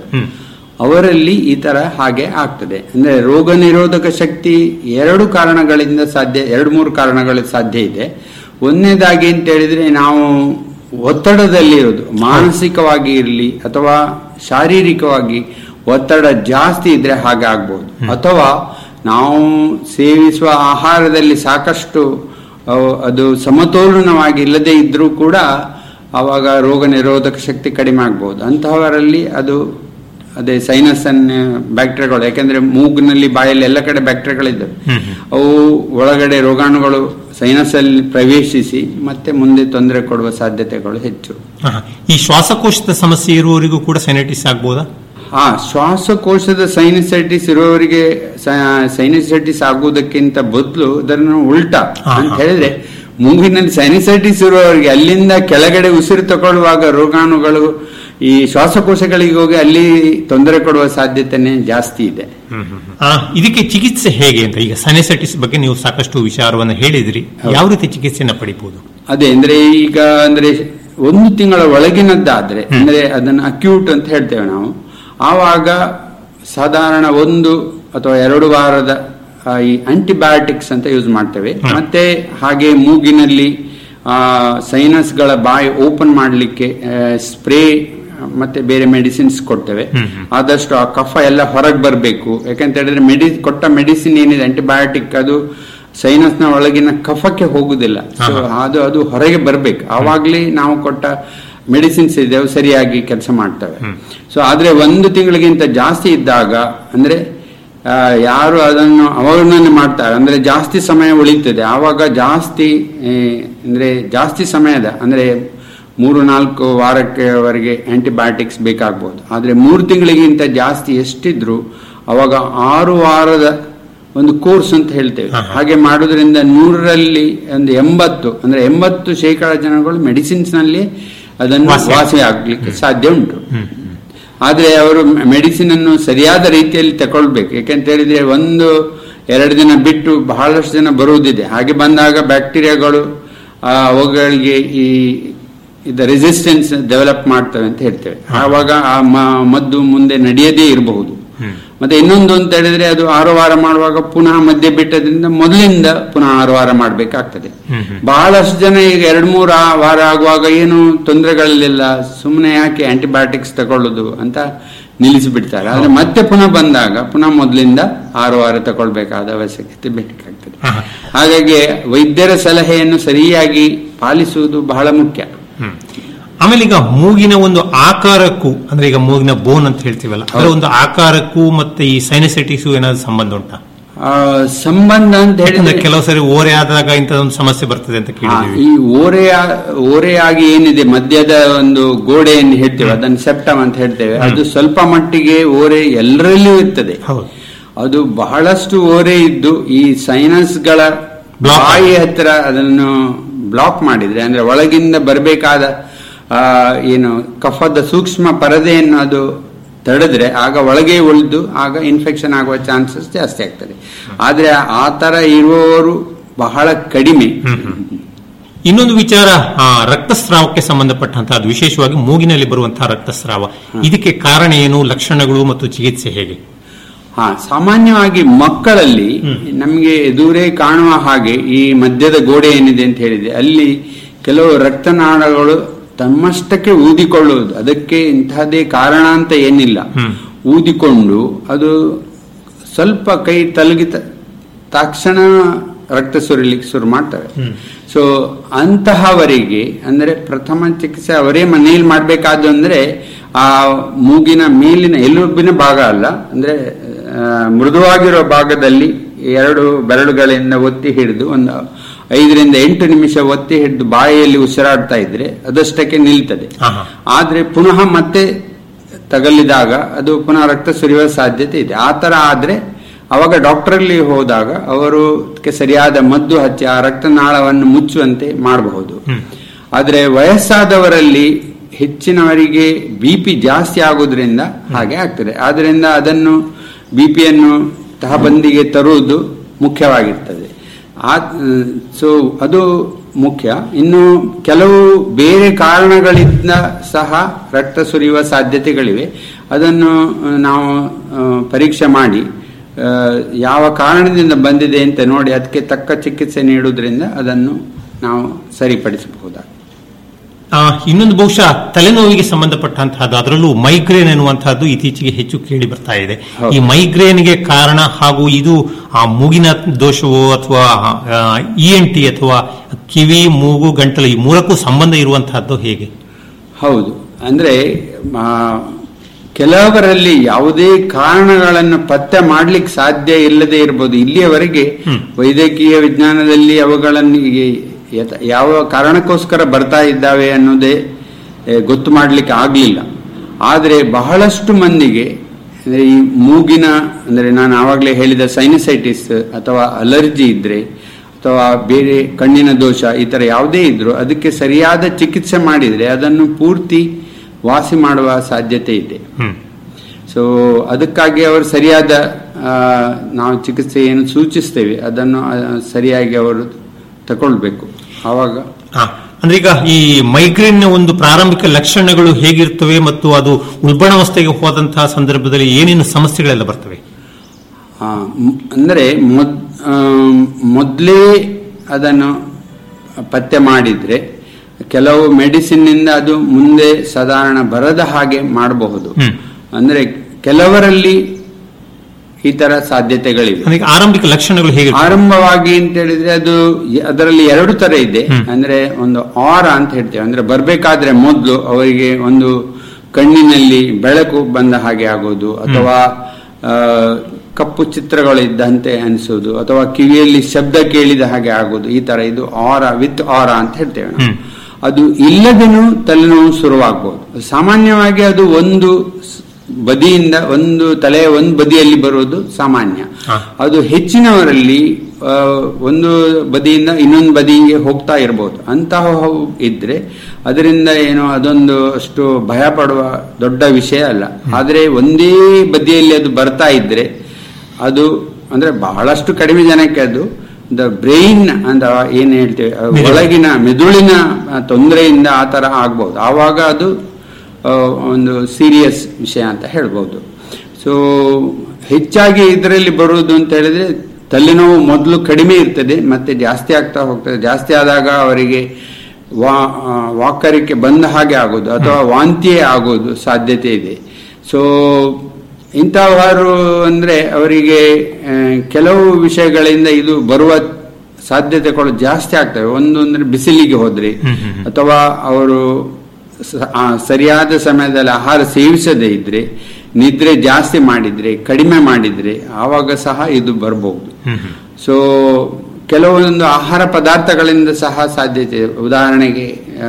ಅವರಲ್ಲಿ ಈ ತರ ಹಾಗೆ ಆಗ್ತದೆ ಅಂದ್ರೆ ರೋಗ ನಿರೋಧಕ ಶಕ್ತಿ ಎರಡು ಕಾರಣಗಳಿಂದ ಸಾಧ್ಯ ಎರಡು ಮೂರು ಕಾರಣಗಳ ಸಾಧ್ಯ ಇದೆ ಒಂದನೇದಾಗಿ ಅಂತ ಹೇಳಿದ್ರೆ ನಾವು ಒತ್ತಡದಲ್ಲಿರೋದು ಮಾನಸಿಕವಾಗಿ ಇರಲಿ ಅಥವಾ ಶಾರೀರಿಕವಾಗಿ ಒತ್ತಡ ಜಾಸ್ತಿ ಇದ್ರೆ ಹಾಗೆ ಆಗ್ಬಹುದು ಅಥವಾ ನಾವು ಸೇವಿಸುವ ಆಹಾರದಲ್ಲಿ ಸಾಕಷ್ಟು ಅವು- ಅದು ಸಮತೋಲನವಾಗಿ ಇಲ್ಲದೆ ಇದ್ರೂ ಕೂಡ ಆವಾಗ ರೋಗ ನಿರೋಧಕ ಶಕ್ತಿ ಕಡಿಮೆ ಆಗ್ಬಹುದು ಅಂತಹವರಲ್ಲಿ ಅದು ಅದೇ ಸೈನಸ್ ಅನ್ನ ಬ್ಯಾಕ್ಟೀರಿಯಾಗಳು ಯಾಕೆಂದ್ರೆ ಮೂಗಿನಲ್ಲಿ ಬಾಯಲ್ಲಿ ಎಲ್ಲ ಕಡೆ ಬ್ಯಾಕ್ಟೀರಿಯಾಗಳಿದ್ದಾವೆ ಅವು ಒಳಗಡೆ ರೋಗಾಣುಗಳು ಸೈನಸ್ ಅಲ್ಲಿ ಪ್ರವೇಶಿಸಿ ಮತ್ತೆ ಮುಂದೆ ತೊಂದರೆ ಕೊಡುವ ಸಾಧ್ಯತೆಗಳು ಹೆಚ್ಚು ಆಹಾ. ಈ ಶ್ವಾಸಕೋಶದ ಸಮಸ್ಯೆ ಇರುವವರಿಗೂ ಕೂಡ ಸೈನೈಟಿಸ್ ಆಗ್ಬೋದಾ ಹಾ ಶ್ವಾಸಕೋಶದ ಸೈನಸೈಟಿಸ್ ಇರುವವರಿಗೆ ಸೈನಸೈಟಿಸ್ ಆಗುವುದಕ್ಕಿಂತ ಬದಲು ಅದನ್ನು ಉಲ್ಟಾ ಹಾ, ಅಂತ ಹಾ. ಹೇಳಿದ್ರೆ ಮೂಗಿನಲ್ಲಿ ಸೈನಸೈಟಿಸ್ ಇರುವವರಿಗೆ ಅಲ್ಲಿಂದ ಕೆಳಗಡೆ ಉಸಿರು ತಗೊಳ್ಳುವಾಗ ರೋಗಾಣುಗಳು ಈ ಶ್ವಾಸಕೋಶಗಳಿಗೆ ಹೋಗಿ ಅಲ್ಲಿ ತೊಂದರೆ ಕೊಡುವ ಸಾಧ್ಯತೆನೇ ಜಾಸ್ತಿ ಇದೆ ಆ, ಇದಕ್ಕೆ ಚಿಕಿತ್ಸೆ ಹೇಗೆ ಅಂತ ಈಗ ಸೈನಸೈಟಿಸ್ ಬಗ್ಗೆ ನೀವು ಸಾಕಷ್ಟು ವಿಚಾರವನ್ನು ಹೇಳಿದ್ರಿ ಯಾವ ರೀತಿ ಚಿಕಿತ್ಸೆಯನ್ನ ಪಡಿಬಹುದು ಅದೇ ಅಂದ್ರೆ ಈಗ ಅಂದ್ರೆ ಒಂದು ತಿಂಗಳ ಒಳಗಿನದ್ದಾದ್ರೆ ಅಂದ್ರೆ ಅದನ್ನ ಅಕ್ಯೂಟ್ ಅಂತ ಹೇಳ್ತೇವೆ ನಾವು ಆವಾಗ ಸಾಧಾರಣ ಒಂದು ಅಥವಾ ಎರಡು ವಾರದ ಆ, ಈ ಆಂಟಿಬಯೋಟಿಕ್ಸ್ ಅಂತ ಯೂಸ್ ಮಾಡ್ತೇವೆ ಮತ್ತೆ ಹಾಗೆ ಮೂಗಿನಲ್ಲಿ ಆ ಸೈನಸ್ಗಳ ಬಾಯಿ ಓಪನ್ ಮಾಡಲಿಕ್ಕೆ ಸ್ಪ್ರೇ ಮತ್ತೆ ಬೇರೆ ಮೆಡಿಸಿನ್ಸ್ ಕೊಡ್ತೇವೆ ಆದಷ್ಟು ಆ ಕಫ ಎಲ್ಲ ಹೊರಗೆ ಬರಬೇಕು ಯಾಕಂತ ಹೇಳಿದ್ರೆ ಮೆಡಿ ಕೊಟ್ಟ ಮೆಡಿಸಿನ್ ಏನಿದೆ ಆಂಟಿಬಯೋಟಿಕ್ ಅದು ಸೈನಸ್ ನ ಒಳಗಿನ ಕಫಕ್ಕೆ ಹೋಗುದಿಲ್ಲ ಸೊ ಅದು ಅದು ಹೊರಗೆ ಬರ್ಬೇಕು ಆವಾಗ್ಲೇ ನಾವು ಕೊಟ್ಟ ಮೆಡಿಸಿನ್ಸ್ ಇದೆ ಅವು ಸರಿಯಾಗಿ ಕೆಲಸ ಮಾಡ್ತವೆ ಸೊ ಆದ್ರೆ ಒಂದು ತಿಂಗಳಿಗಿಂತ ಜಾಸ್ತಿ ಇದ್ದಾಗ ಅಂದ್ರೆ ಆ, ಯಾರು ಅದನ್ನು ಅವಗಣನೆ ಮಾಡ್ತಾರೆ ಅಂದ್ರೆ ಜಾಸ್ತಿ ಸಮಯ ಉಳಿತದೆ ಆವಾಗ ಜಾಸ್ತಿ ಏ, ಅಂದ್ರೆ ಜಾಸ್ತಿ ಸಮಯದ ಅಂದ್ರೆ ಮೂರು ನಾಲ್ಕು ವಾರಕ್ಕೆವರೆಗೆ ಆಂಟಿಬಯೋಟಿಕ್ಸ್ ಬೇಕಾಗ್ಬೋದು ಆದ್ರೆ ಮೂರು ತಿಂಗಳಿಗಿಂತ ಜಾಸ್ತಿ ಎಷ್ಟಿದ್ರು ಅವಾಗ ಆರು ವಾರದ ಒಂದು ಕೋರ್ಸ್ ಅಂತ ಹೇಳ್ತೇವೆ ಹಾಗೆ ಮಾಡೋದ್ರಿಂದ ನೂರರಲ್ಲಿ ಒಂದು ಎಂಬತ್ತು ಅಂದ್ರೆ ಎಂಬತ್ತು ಶೇಕಡ ಜನಗಳು ಮೆಡಿಸಿನ್ಸ್ ನಲ್ಲಿ ಅದನ್ನು ವಾಸಿ ವಾಸಿ ಆಗ್ಲಿಕ್ಕೆ ಸಾಧ್ಯ ಉಂಟು ಆದ್ರೆ ಅವರು ಮೆಡಿಸಿನ್ ಅನ್ನು ಸರಿಯಾದ ರೀತಿಯಲ್ಲಿ ತಗೊಳ್ಬೇಕು ಯಾಕೆಂತ ಹೇಳಿದ್ರೆ ಒಂದು ಎರಡು ದಿನ ಬಿಟ್ಟು ಬಹಳಷ್ಟು ಜನ ಬರುವುದಿದೆ ಹಾಗೆ ಬಂದಾಗ ಬ್ಯಾಕ್ಟೀರಿಯಾಗಳು ಆ, ಅವುಗಳಿಗೆ ಈ ಇದು ರೆಸಿಸ್ಟೆನ್ಸ್ ಡೆವಲಪ್ ಮಾಡ್ತವೆ ಅಂತ ಹೇಳ್ತೇವೆ ಆವಾಗ ಆ ಮ- ಮದ್ದು ಮುಂದೆ ನಡೆಯದೇ ಇರಬಹುದು ಮತ್ತೆ ಇನ್ನೊಂದು ಅಂತ ಹೇಳಿದ್ರೆ ಅದು ಆರು ವಾರ ಮಾಡುವಾಗ ಪುನಃ ಮಧ್ಯೆ ಬಿಟ್ಟದ್ರಿಂದ ಮೊದಲಿಂದ ಪುನಃ ಆರು ವಾರ ಮಾಡ್ಬೇಕಾಗ್ತದೆ ಬಹಳಷ್ಟು ಜನ ಈಗ ಎರಡ್ ಮೂರು ಆ- ವಾರ ಆಗುವಾಗ ಏನು ತೊಂದರೆಗಳಿಲ್ಲ ಸುಮ್ಮನೆ ಯಾಕೆ ಆಂಟಿಬಯೋಟಿಕ್ಸ್ ತಗೊಳ್ಳೋದು ಅಂತ ನಿಲ್ಲಿಸಿಬಿಡ್ತಾರೆ ಆದ್ರೆ ಮತ್ತೆ ಪುನಃ ಬಂದಾಗ ಪುನಃ ಮೊದಲಿಂದ ಆರು ವಾರ ತಗೊಳ್ಬೇಕಾದ ಅವಶ್ಯಕತೆ ಬೇಕಾಗ್ತದೆ ಹಾಗಾಗಿ ವೈದ್ಯರ ಸಲಹೆಯನ್ನು ಸರಿಯಾಗಿ ಪಾಲಿಸುವುದು ಬಹಳ ಮುಖ್ಯ ಆಮೇಲೆ ಈಗ ಮೂಗಿನ ಒಂದು ಆಕಾರಕ್ಕೂ ಅಂದ್ರೆ ಈಗ ಮೂಗಿನ ಬೋನ್ ಅಂತ ಹೇಳ್ತೀವಲ್ಲ ಅದರ ಒಂದು ಆಕಾರಕ್ಕೂ ಮತ್ತೆ ಈ ಸೈನಸೈಟಿಸ್ ಏನಾದ್ರು ಸಂಬಂಧ ಉಂಟಾ ಆ, ಸಂಬಂಧ ಅಂತ ಯಾಕಂದ್ರೆ ಹೇಳಿದ್ರೆ ಕೆಲವು ಸರಿ ಓರೆ ಆದಾಗ ಇಂಥದೊಂದು ಸಮಸ್ಯೆ ಬರ್ತದೆ ಅಂತ ಹಾ, ಕೇಳಿದ್ದೀವಿ ಈ ಓರೆಯ ಓರೆಯಾಗಿ ಏನಿದೆ ಮಧ್ಯದ ಒಂದು ಗೋಡೆಯನ್ನು ಹೇಳ್ತೇವೆ ಅದನ್ನು ಸೆಪ್ಟಮ್ ಅಂತ ಹೇಳ್ತೇವೆ ಅದು ಸ್ವಲ್ಪ ಮಟ್ಟಿಗೆ ಓರೆ ಎಲ್ಲರಲ್ಲಿಯೂ ಇರ್ತದೆ ಹೌದು ಅದು ಬಹಳಷ್ಟು ಓರೆ ಇದ್ದು ಈ ಸೈನಸ್ಗಳ Block ಬಾಯಿ ಹತ್ತಿರ ಅದನ್ನು ಬ್ಲಾಕ್ ಮಾಡಿದ್ರೆ ಅಂದ್ರೆ ಒಳಗಿಂದ ಬರಬೇಕಾದ ಏನು ಕಫದ ಸೂಕ್ಷ್ಮ ಪರದೆಯನ್ನು ಅದು ತಡೆದ್ರೆ ಆಗ ಒಳಗೆ ಉಳಿದು ಆಗ ಇನ್ಫೆಕ್ಷನ್ ಆಗುವ ಚಾನ್ಸಸ್ ಜಾಸ್ತಿ ಆಗ್ತದೆ ಆದ್ರೆ ಆ ತರ ಇರುವವರು ಬಹಳ ಕಡಿಮೆ ಇನ್ನೊಂದು ವಿಚಾರ ಆ, ರಕ್ತಸ್ರಾವಕ್ಕೆ ಸಂಬಂಧಪಟ್ಟಂತಹದ್ದು ವಿಶೇಷವಾಗಿ ಮೂಗಿನಲ್ಲಿ ಬರುವಂತಹ ರಕ್ತಸ್ರಾವ ಇದಕ್ಕೆ ಕಾರಣ ಏನು ಲಕ್ಷಣಗಳು ಮತ್ತು ಚಿಕಿತ್ಸೆ ಹೇಗೆ ಹಾ ಸಾಮಾನ್ಯವಾಗಿ ಮಕ್ಕಳಲ್ಲಿ ನಮಗೆ ಎದುರೇ ಕಾಣುವ ಹಾಗೆ ಈ ಮಧ್ಯದ ಗೋಡೆ ಏನಿದೆ ಅಂತ ಹೇಳಿದೆ ಅಲ್ಲಿ ಕೆಲವು ರಕ್ತನಾಳಗಳು ತಮ್ಮಷ್ಟಕ್ಕೆ ಊದಿಕೊಳ್ಳುವುದು ಅದಕ್ಕೆ ಇಂತಹದೇ ಕಾರಣ ಅಂತ ಏನಿಲ್ಲ ಊದಿಕೊಂಡು ಅದು ಸ್ವಲ್ಪ ಕೈ ತಲುಗಿದ ತಕ್ಷಣ ರಕ್ತ ಸುರಿಲಿಕ್ಕೆ ಶುರು ಮಾಡ್ತವೆ ಸೊ ಅಂತಹವರಿಗೆ ಅಂದ್ರೆ ಪ್ರಥಮ ಚಿಕಿತ್ಸೆ ಅವರೇ ಮನೆಯಲ್ಲಿ ಮಾಡಬೇಕಾದ್ದು ಅಂದ್ರೆ ಆ ಮೂಗಿನ ಮೇಲಿನ ಎಲುಬಿನ ಭಾಗ ಅಲ್ಲ ಅಂದ್ರೆ ಆ, ಮೃದುವಾಗಿರೋ ಭಾಗದಲ್ಲಿ ಎರಡು ಬೆರಳುಗಳಿಂದ ಒತ್ತಿ ಹಿಡಿದು ಒಂದು ಐದರಿಂದ ಎಂಟು ನಿಮಿಷ ಒತ್ತಿ ಹಿಡಿದು ಬಾಯಿಯಲ್ಲಿ ಉಸಿರಾಡ್ತಾ ಇದ್ರೆ ಅದಷ್ಟಕ್ಕೆ ನಿಲ್ತದೆ ಆಹಾ. ಆದ್ರೆ ಪುನಃ ಮತ್ತೆ ತಗಲಿದಾಗ ಅದು ಪುನಃ ರಕ್ತ ಸುರಿಯುವ ಸಾಧ್ಯತೆ ಇದೆ ಆ ತರ ಆದ್ರೆ ಅವಾಗ ಡಾಕ್ಟರಲ್ಲಿ ಹೋದಾಗ ಅವರು ಅದಕ್ಕೆ ಸರಿಯಾದ ಮದ್ದು ಹಚ್ಚಿ ಆ ರಕ್ತನಾಳವನ್ನು ಮುಚ್ಚುವಂತೆ ಮಾಡಬಹುದು ಆದ್ರೆ ವಯಸ್ಸಾದವರಲ್ಲಿ ಹೆಚ್ಚಿನವರಿಗೆ ಬಿ ಪಿ ಜಾಸ್ತಿ ಆಗೋದ್ರಿಂದ ಹಾಗೆ ಆಗ್ತದೆ ಆದ್ರಿಂದ ಅದನ್ನು ಬಿ ಪಿಯನ್ನು ತಹಬಂದಿಗೆ ತರುವುದು ಮುಖ್ಯವಾಗಿರ್ತದೆ ಆ ಸೊ ಅದು ಮುಖ್ಯ ಇನ್ನು ಕೆಲವು ಬೇರೆ ಕಾರಣಗಳಿಂದ ಸಹ ರಕ್ತ ಸುರಿಯುವ ಸಾಧ್ಯತೆಗಳಿವೆ ಅದನ್ನು ಆ, ನಾವು ಆ, ಪರೀಕ್ಷೆ ಮಾಡಿ ಆ, ಯಾವ ಕಾರಣದಿಂದ ಬಂದಿದೆ ಅಂತ ನೋಡಿ ಅದಕ್ಕೆ ತಕ್ಕ ಚಿಕಿತ್ಸೆ ನೀಡುವುದರಿಂದ ಅದನ್ನು ನಾವು ಸರಿಪಡಿಸಬಹುದಾಗಿದೆ ಆ, ಇನ್ನೊಂದು ಬಹುಶಃ ತಲೆನೋವಿಗೆ ಸಂಬಂಧಪಟ್ಟಂತಹದ್ದು ಅದರಲ್ಲೂ ಮೈಗ್ರೇನ್ ಎನ್ನುವಂತಹದ್ದು ಇತ್ತೀಚೆಗೆ ಹೆಚ್ಚು ಕೇಳಿ ಬರ್ತಾ ಇದೆ ಹೌದು. ಈ ಮೈಗ್ರೇನ್ಗೆ ಕಾರಣ ಹಾಗೂ ಇದು ಆ ಮೂಗಿನ ದೋಷವೋ ಅಥವಾ ಇ ಎನ್ ಟಿ ಅಥವಾ ಕಿವಿ ಮೂಗು ಗಂಟಲು ಈ ಮೂರಕ್ಕೂ ಸಂಬಂಧ ಇರುವಂತಹದ್ದು ಹೇಗೆ ಹೌದು ಅಂದ್ರೆ ಆ, ಕೆಲವರಲ್ಲಿ ಯಾವುದೇ ಕಾರಣಗಳನ್ನು ಪತ್ತೆ ಮಾಡ್ಲಿಕ್ಕೆ ಸಾಧ್ಯ ಇಲ್ಲದೆ ಇರಬಹುದು ಇಲ್ಲಿಯವರೆಗೆ ವೈದ್ಯಕೀಯ ವಿಜ್ಞಾನದಲ್ಲಿ ಅವುಗಳನ್ನು ಈಗ ಯಥ- ಯಾವ ಕಾರಣಕ್ಕೋಸ್ಕರ ಬರ್ತಾ ಇದ್ದಾವೆ ಅನ್ನೋದೇ ಏ, ಗೊತ್ತು ಮಾಡ್ಲಿಕ್ಕೆ ಆಗ್ಲಿಲ್ಲ ಆದ್ರೆ ಬಹಳಷ್ಟು ಮಂದಿಗೆ ಅಂದ್ರೆ ಈ ಮೂಗಿನ ಅಂದ್ರೆ ನಾನು ಆವಾಗಲೇ ಹೇಳಿದ ಸೈನಸೈಟಿಸ್ ಅಥವಾ ಅಲರ್ಜಿ ಇದ್ರೆ ಅಥವಾ ಬೇರೆ ಕಣ್ಣಿನ ದೋಷ ಈ ತರ ಯಾವುದೇ ಇದ್ರು ಅದಕ್ಕೆ ಸರಿಯಾದ ಚಿಕಿತ್ಸೆ ಮಾಡಿದ್ರೆ ಅದನ್ನು ಪೂರ್ತಿ ವಾಸಿ ಮಾಡುವ ಸಾಧ್ಯತೆ ಇದೆ ಹ್ಮ್ ಸೊ ಅದಕ್ಕಾಗಿ ಅವರು ಸರಿಯಾದ ಆ, ನಾವು ಚಿಕಿತ್ಸೆ ಏನು ಸೂಚಿಸ್ತೇವೆ ಅದನ್ನು ಆ, ಸರಿಯಾಗಿ ಅವರು ತಗೊಳ್ಬೇಕು ಆವಾಗ ಆ, ಅಂದ್ರೆ ಈಗ ಈ ಮೈಗ್ರೇನ್ ನ ಒಂದು ಪ್ರಾರಂಭಿಕ ಲಕ್ಷಣಗಳು ಹೇಗಿರ್ತವೆ ಮತ್ತು ಅದು ಉಲ್ಬಣಾವಸ್ಥೆಗೆ ಹೋದಂತಹ ಸಂದರ್ಭದಲ್ಲಿ ಏನೇನು ಸಮಸ್ಯೆಗಳೆಲ್ಲ ಬರ್ತವೆ ಆ, ಮ್- ಅಂದ್ರೆ ಮೊದ್ ಆ, ಮೊದ್ಲೇ ಅದನ್ನು ಪತ್ತೆ ಮಾಡಿದ್ರೆ ಕೆಲವು ಮೆಡಿಸಿನ್ ನಿಂದ ಅದು ಮುಂದೆ ಸಾಧಾರಣ ಬರದ ಹಾಗೆ ಮಾಡಬಹುದು ಹ್ಮ್. ಅಂದ್ರೆ ಕೆಲವರಲ್ಲಿ ಈ ತರ ಸಾಧ್ಯತೆಗಳಿವೆ ಅಂದ್ರೆ ಈಗ ಆರಂಭಿಕ ಲಕ್ಷಣಗಳು ಹೇಗೆ ಆರಂಭವಾಗಿ ಅಂತ ಹೇಳಿದ್ರೆ ಅದು ಎ- ಅದರಲ್ಲಿ ಎರಡು ತರ ಇದೆ ಅಂದ್ರೆ ಒಂದು ಆರ ಅಂತ ಹೇಳ್ತೇವೆ ಅಂದ್ರೆ ಬರ್ಬೇಕಾದ್ರೆ ಮೊದಲು ಅವರಿಗೆ ಒಂದು ಕಣ್ಣಿನಲ್ಲಿ ಬೆಳಕು ಬಂದ ಹಾಗೆ ಆಗೋದು ಅಥವಾ ಆ, ಕಪ್ಪು ಚಿತ್ರಗಳು ಇದ್ದಂತೆ ಅನಿಸೋದು ಅಥವಾ ಕಿವಿಯಲ್ಲಿ ಶಬ್ದ ಕೇಳಿದ ಹಾಗೆ ಆಗೋದು ಈ ತರ ಇದು ಆರ ವಿತ್ ಆರ ಅಂತ ಹೇಳ್ತೇವೆ ನಾವು. ಅದು ಇಲ್ಲದೇನೂ ತಲೆನೋವು ಶುರುವಾಗಬಹುದು ಸಾಮಾನ್ಯವಾಗಿ ಅದು ಒಂದು ಸ್- ಬದಿಯಿಂದ ಒಂದು ತಲೆಯ ಒಂದು ಬದಿಯಲ್ಲಿ ಬರುವುದು ಸಾಮಾನ್ಯ ಹಾ. ಅದು ಹೆಚ್ಚಿನವರಲ್ಲಿ ಆ, ಒಂದು ಬದಿಯಿಂದ ಇನ್ನೊಂದು ಬದಿಗೆ ಹೋಗ್ತಾ ಇರಬಹುದು ಅಂತಹ ಇದ್ರೆ ಅದರಿಂದ ಏನು ಅದೊಂದು ಅಷ್ಟು ಭಯ ಪಡುವ ದೊಡ್ಡ ವಿಷಯ ಅಲ್ಲ ಆದ್ರೆ ಒಂದೇ ಬದಿಯಲ್ಲಿ ಅದು ಬರ್ತಾ ಇದ್ರೆ ಅದು ಅಂದ್ರೆ ಬಹಳಷ್ಟು ಕಡಿಮೆ ಜನಕ್ಕೆ ಅದು ದ ಬ್ರೈನ್ ಅಂತ ಏನ್ ಹೇಳ್ತೇವೆ ಆ, ಒಳಗಿನ ಮೆದುಳಿನ ಆ, ತೊಂದರೆಯಿಂದ ಆ ತರ ಆಗ್ಬಹುದು ಆವಾಗ ಅದು ಆ, ಒಂದು ಸೀರಿಯಸ್ ವಿಷಯ ಅಂತ ಹೇಳ್ಬೋದು ಸೊ ಹೆಚ್ಚಾಗಿ ಇದರಲ್ಲಿ ಬರುವುದು ಅಂತ ಹೇಳಿದ್ರೆ ತಲೆನೋವು ಮೊದಲು ಕಡಿಮೆ ಇರ್ತದೆ ಮತ್ತೆ ಜಾಸ್ತಿ ಆಗ್ತಾ ಹೋಗ್ತದೆ ಜಾಸ್ತಿ ಆದಾಗ ಅವರಿಗೆ ವಾ ಆ, ವಾಕರಿಕೆ ಬಂದ ಹಾಗೆ ಆಗೋದು ಅಥವಾ ವಾಂತಿಯೇ ಆಗೋದು ಸಾಧ್ಯತೆ ಇದೆ ಸೊ ಇಂಥವರು ಅಂದ್ರೆ ಅವರಿಗೆ ಆ, ಕೆಲವು ವಿಷಯಗಳಿಂದ ಇದು ಬರುವ ಸಾಧ್ಯತೆಗಳು ಜಾಸ್ತಿ ಆಗ್ತವೆ ಒಂದು ಅಂದ್ರೆ ಬಿಸಿಲಿಗೆ ಹೋದ್ರೆ ಅಥವಾ ಅವರು ಸ- ಆ, ಸರಿಯಾದ ಸಮಯದಲ್ಲಿ ಆಹಾರ ಸೇವಿಸದೇ ಇದ್ರೆ ನಿದ್ರೆ ಜಾಸ್ತಿ ಮಾಡಿದ್ರೆ ಕಡಿಮೆ ಮಾಡಿದ್ರೆ ಆವಾಗ ಸಹ ಇದು ಬರಬಹುದು ಸೊ ಕೆಲವೊಂದು ಆಹಾರ ಪದಾರ್ಥಗಳಿಂದ ಸಹ ಸಾಧ್ಯತೆ ಇದೆ. ಉದಾಹರಣೆಗೆ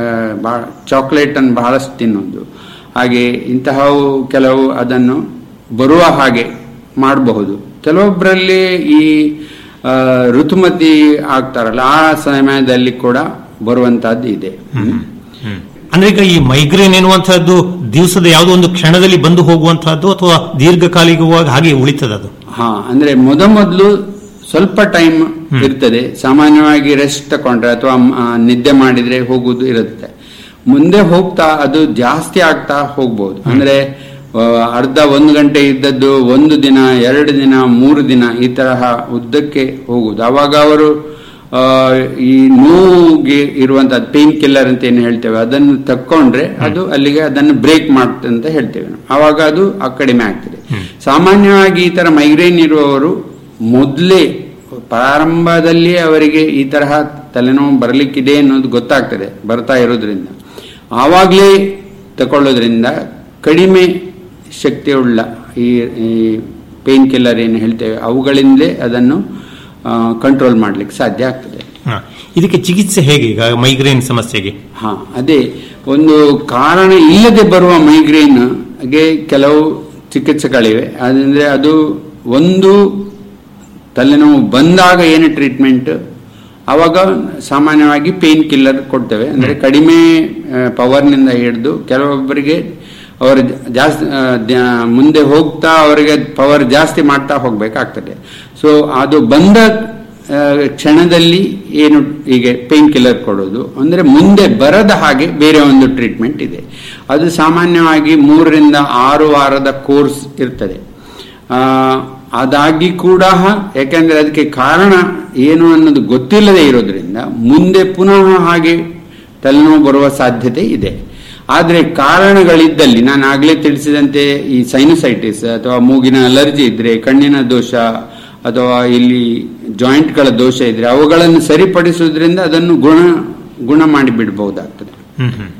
ಚಾಕ್ಲೇಟ್ ಅನ್ನು ಬಹಳಷ್ಟು ತಿನ್ನೋದು ಹಾಗೆ ಇಂತಹವು ಕೆಲವು ಅದನ್ನು ಬರುವ ಹಾಗೆ ಮಾಡಬಹುದು ಕೆಲವೊಬ್ಬರಲ್ಲಿ ಈ ಆ, ಋತುಮತಿ ಆಗ್ತಾರಲ್ಲ ಆ ಸಮಯದಲ್ಲಿ ಕೂಡ ಬರುವಂತಹದ್ದು ಇದೆ ಅಂದ್ರೆ ಈಗ ಈ ಮೈಗ್ರೇನ್ ಎನ್ನುವಂತಹದ್ದು ದಿವಸದ ಯಾವುದೋ ಒಂದು ಕ್ಷಣದಲ್ಲಿ ಬಂದು ಹೋಗುವಂತಹದ್ದು ಅಥವಾ ದೀರ್ಘಕಾಲಿಕವಾಗಿ ಹಾಗೆ ಉಳಿತದ ಅದು ಹಾ ಅಂದ್ರೆ ಮೊದ ಮೊದಲು ಸ್ವಲ್ಪ ಟೈಮ್ ಇರ್ತದೆ ಸಾಮಾನ್ಯವಾಗಿ ರೆಸ್ಟ್ ತಕೊಂಡ್ರೆ ಅಥವಾ ಆ, ನಿದ್ದೆ ಮಾಡಿದ್ರೆ ಹೋಗುದು ಇರುತ್ತೆ ಮುಂದೆ ಹೋಗ್ತಾ ಅದು ಜಾಸ್ತಿ ಆಗ್ತಾ ಹೋಗ್ಬೋದು ಅಂದ್ರೆ ಆ, ಅರ್ಧ ಒಂದು ಗಂಟೆ ಇದ್ದದ್ದು ಒಂದು ದಿನ ಎರಡು ದಿನ ಮೂರು ದಿನ ಈ ತರಹ ಉದ್ದಕ್ಕೆ ಹೋಗುದು ಅವಾಗ ಅವರು ಆ, ಈ ನೋವಿಗೆ ಇರುವಂತಹ ಪೇನ್ ಕಿಲ್ಲರ್ ಅಂತ ಏನು ಹೇಳ್ತೇವೆ ಅದನ್ನು ತಕ್ಕೊಂಡ್ರೆ ಅದು ಅಲ್ಲಿಗೆ ಅದನ್ನು ಬ್ರೇಕ್ ಮಾಡುತ್ತೆ ಅಂತ ಹೇಳ್ತೇವೆ ನಾವು ಆವಾಗ ಅದು ಆ ಕಡಿಮೆ ಆಗ್ತದೆ ಸಾಮಾನ್ಯವಾಗಿ ಈ ತರ ಮೈಗ್ರೇನ್ ಇರುವವರು ಮೊದಲೇ ಪ್ರಾರಂಭದಲ್ಲಿ ಅವರಿಗೆ ಈ ತರಹ ತಲೆನೋವು ಬರಲಿಕ್ಕಿದೆ ಅನ್ನೋದು ಗೊತ್ತಾಗ್ತದೆ ಬರ್ತಾ ಇರೋದ್ರಿಂದ ಆವಾಗಲೇ ತಕೊಳ್ಳೋದ್ರಿಂದ ಕಡಿಮೆ ಶಕ್ತಿಯುಳ್ಳ ಈ ಪೇನ್ ಕಿಲ್ಲರ್ ಏನು ಹೇಳ್ತೇವೆ ಅವುಗಳಿಂದಲೇ ಅದನ್ನು ಕಂಟ್ರೋಲ್ ಮಾಡ್ಲಿಕ್ಕೆ ಸಾಧ್ಯ ಆಗ್ತದೆ ಹ. ಇದಕ್ಕೆ ಚಿಕಿತ್ಸೆ ಹೇಗೆ ಈಗ ಮೈಗ್ರೇನ್ ಸಮಸ್ಯೆಗೆ ಹಾ ಅದೇ ಒಂದು ಕಾರಣ ಇಲ್ಲದೆ ಬರುವ ಮೈಗ್ರೇನ್ಗೆ ಕೆಲವು ಚಿಕಿತ್ಸೆಗಳಿವೆ ಅದಂದ್ರೆ ಅದು ಒಂದು ತಲೆನೋವು ಬಂದಾಗ ಏನು ಟ್ರೀಟ್ಮೆಂಟ್ ಅವಾಗ ಸಾಮಾನ್ಯವಾಗಿ ಪೇನ್ ಕಿಲ್ಲರ್ ಕೊಡ್ತೇವೆ ಅಂದ್ರೆ ಕಡಿಮೆ ಪವರ್ನಿಂದ ಹಿಡಿದು ಕೆಲವೊಬ್ಬರಿಗೆ ಅವರ ಜಾಸ್ತಿ ಆ, ದ್ಯಾ- ಮುಂದೆ ಹೋಗ್ತಾ ಅವರಿಗೆ ಪವರ್ ಜಾಸ್ತಿ ಮಾಡ್ತಾ ಹೋಗ್ಬೇಕಾಗ್ತದೆ ಸೊ ಅದು ಬಂದ ಆ, ಕ್ಷಣದಲ್ಲಿ ಏನು ಹೀಗೆ ಪೇನ್ ಕಿಲ್ಲರ್ ಕೊಡೋದು ಅಂದ್ರೆ ಮುಂದೆ ಬರದ ಹಾಗೆ ಬೇರೆ ಒಂದು ಟ್ರೀಟ್ಮೆಂಟ್ ಇದೆ ಅದು ಸಾಮಾನ್ಯವಾಗಿ ಮೂರರಿಂದ ಆರು ವಾರದ ಕೋರ್ಸ್ ಇರ್ತದೆ ಆ, ಅದಾಗಿ ಕೂಡ ಯಾಕೆಂದ್ರೆ ಅದಕ್ಕೆ ಕಾರಣ ಏನು ಅನ್ನೋದು ಗೊತ್ತಿಲ್ಲದೆ ಇರೋದ್ರಿಂದ ಮುಂದೆ ಪುನಃ ಹಾಗೆ ತಲೆನೋವು ಬರುವ ಸಾಧ್ಯತೆ ಇದೆ ಆದರೆ ಕಾರಣಗಳಿದ್ದಲ್ಲಿ ನಾನು ಆಗಲೇ ತಿಳಿಸಿದಂತೆ ಈ ಸೈನಸೈಟಿಸ್ ಅಥವಾ ಮೂಗಿನ ಅಲರ್ಜಿ ಇದ್ರೆ ಕಣ್ಣಿನ ದೋಷ ಅಥವಾ ಇಲ್ಲಿ ಜಾಯಿಂಟ್ಗಳ ದೋಷ ಇದ್ರೆ ಅವುಗಳನ್ನು ಸರಿಪಡಿಸುವುದರಿಂದ ಅದನ್ನು ಗುಣ ಗುಣ ಮಾಡಿ ಬಿಡಬಹುದಾಗ್ತದೆ ಹ್ಮ್ ಹ್ಮ್.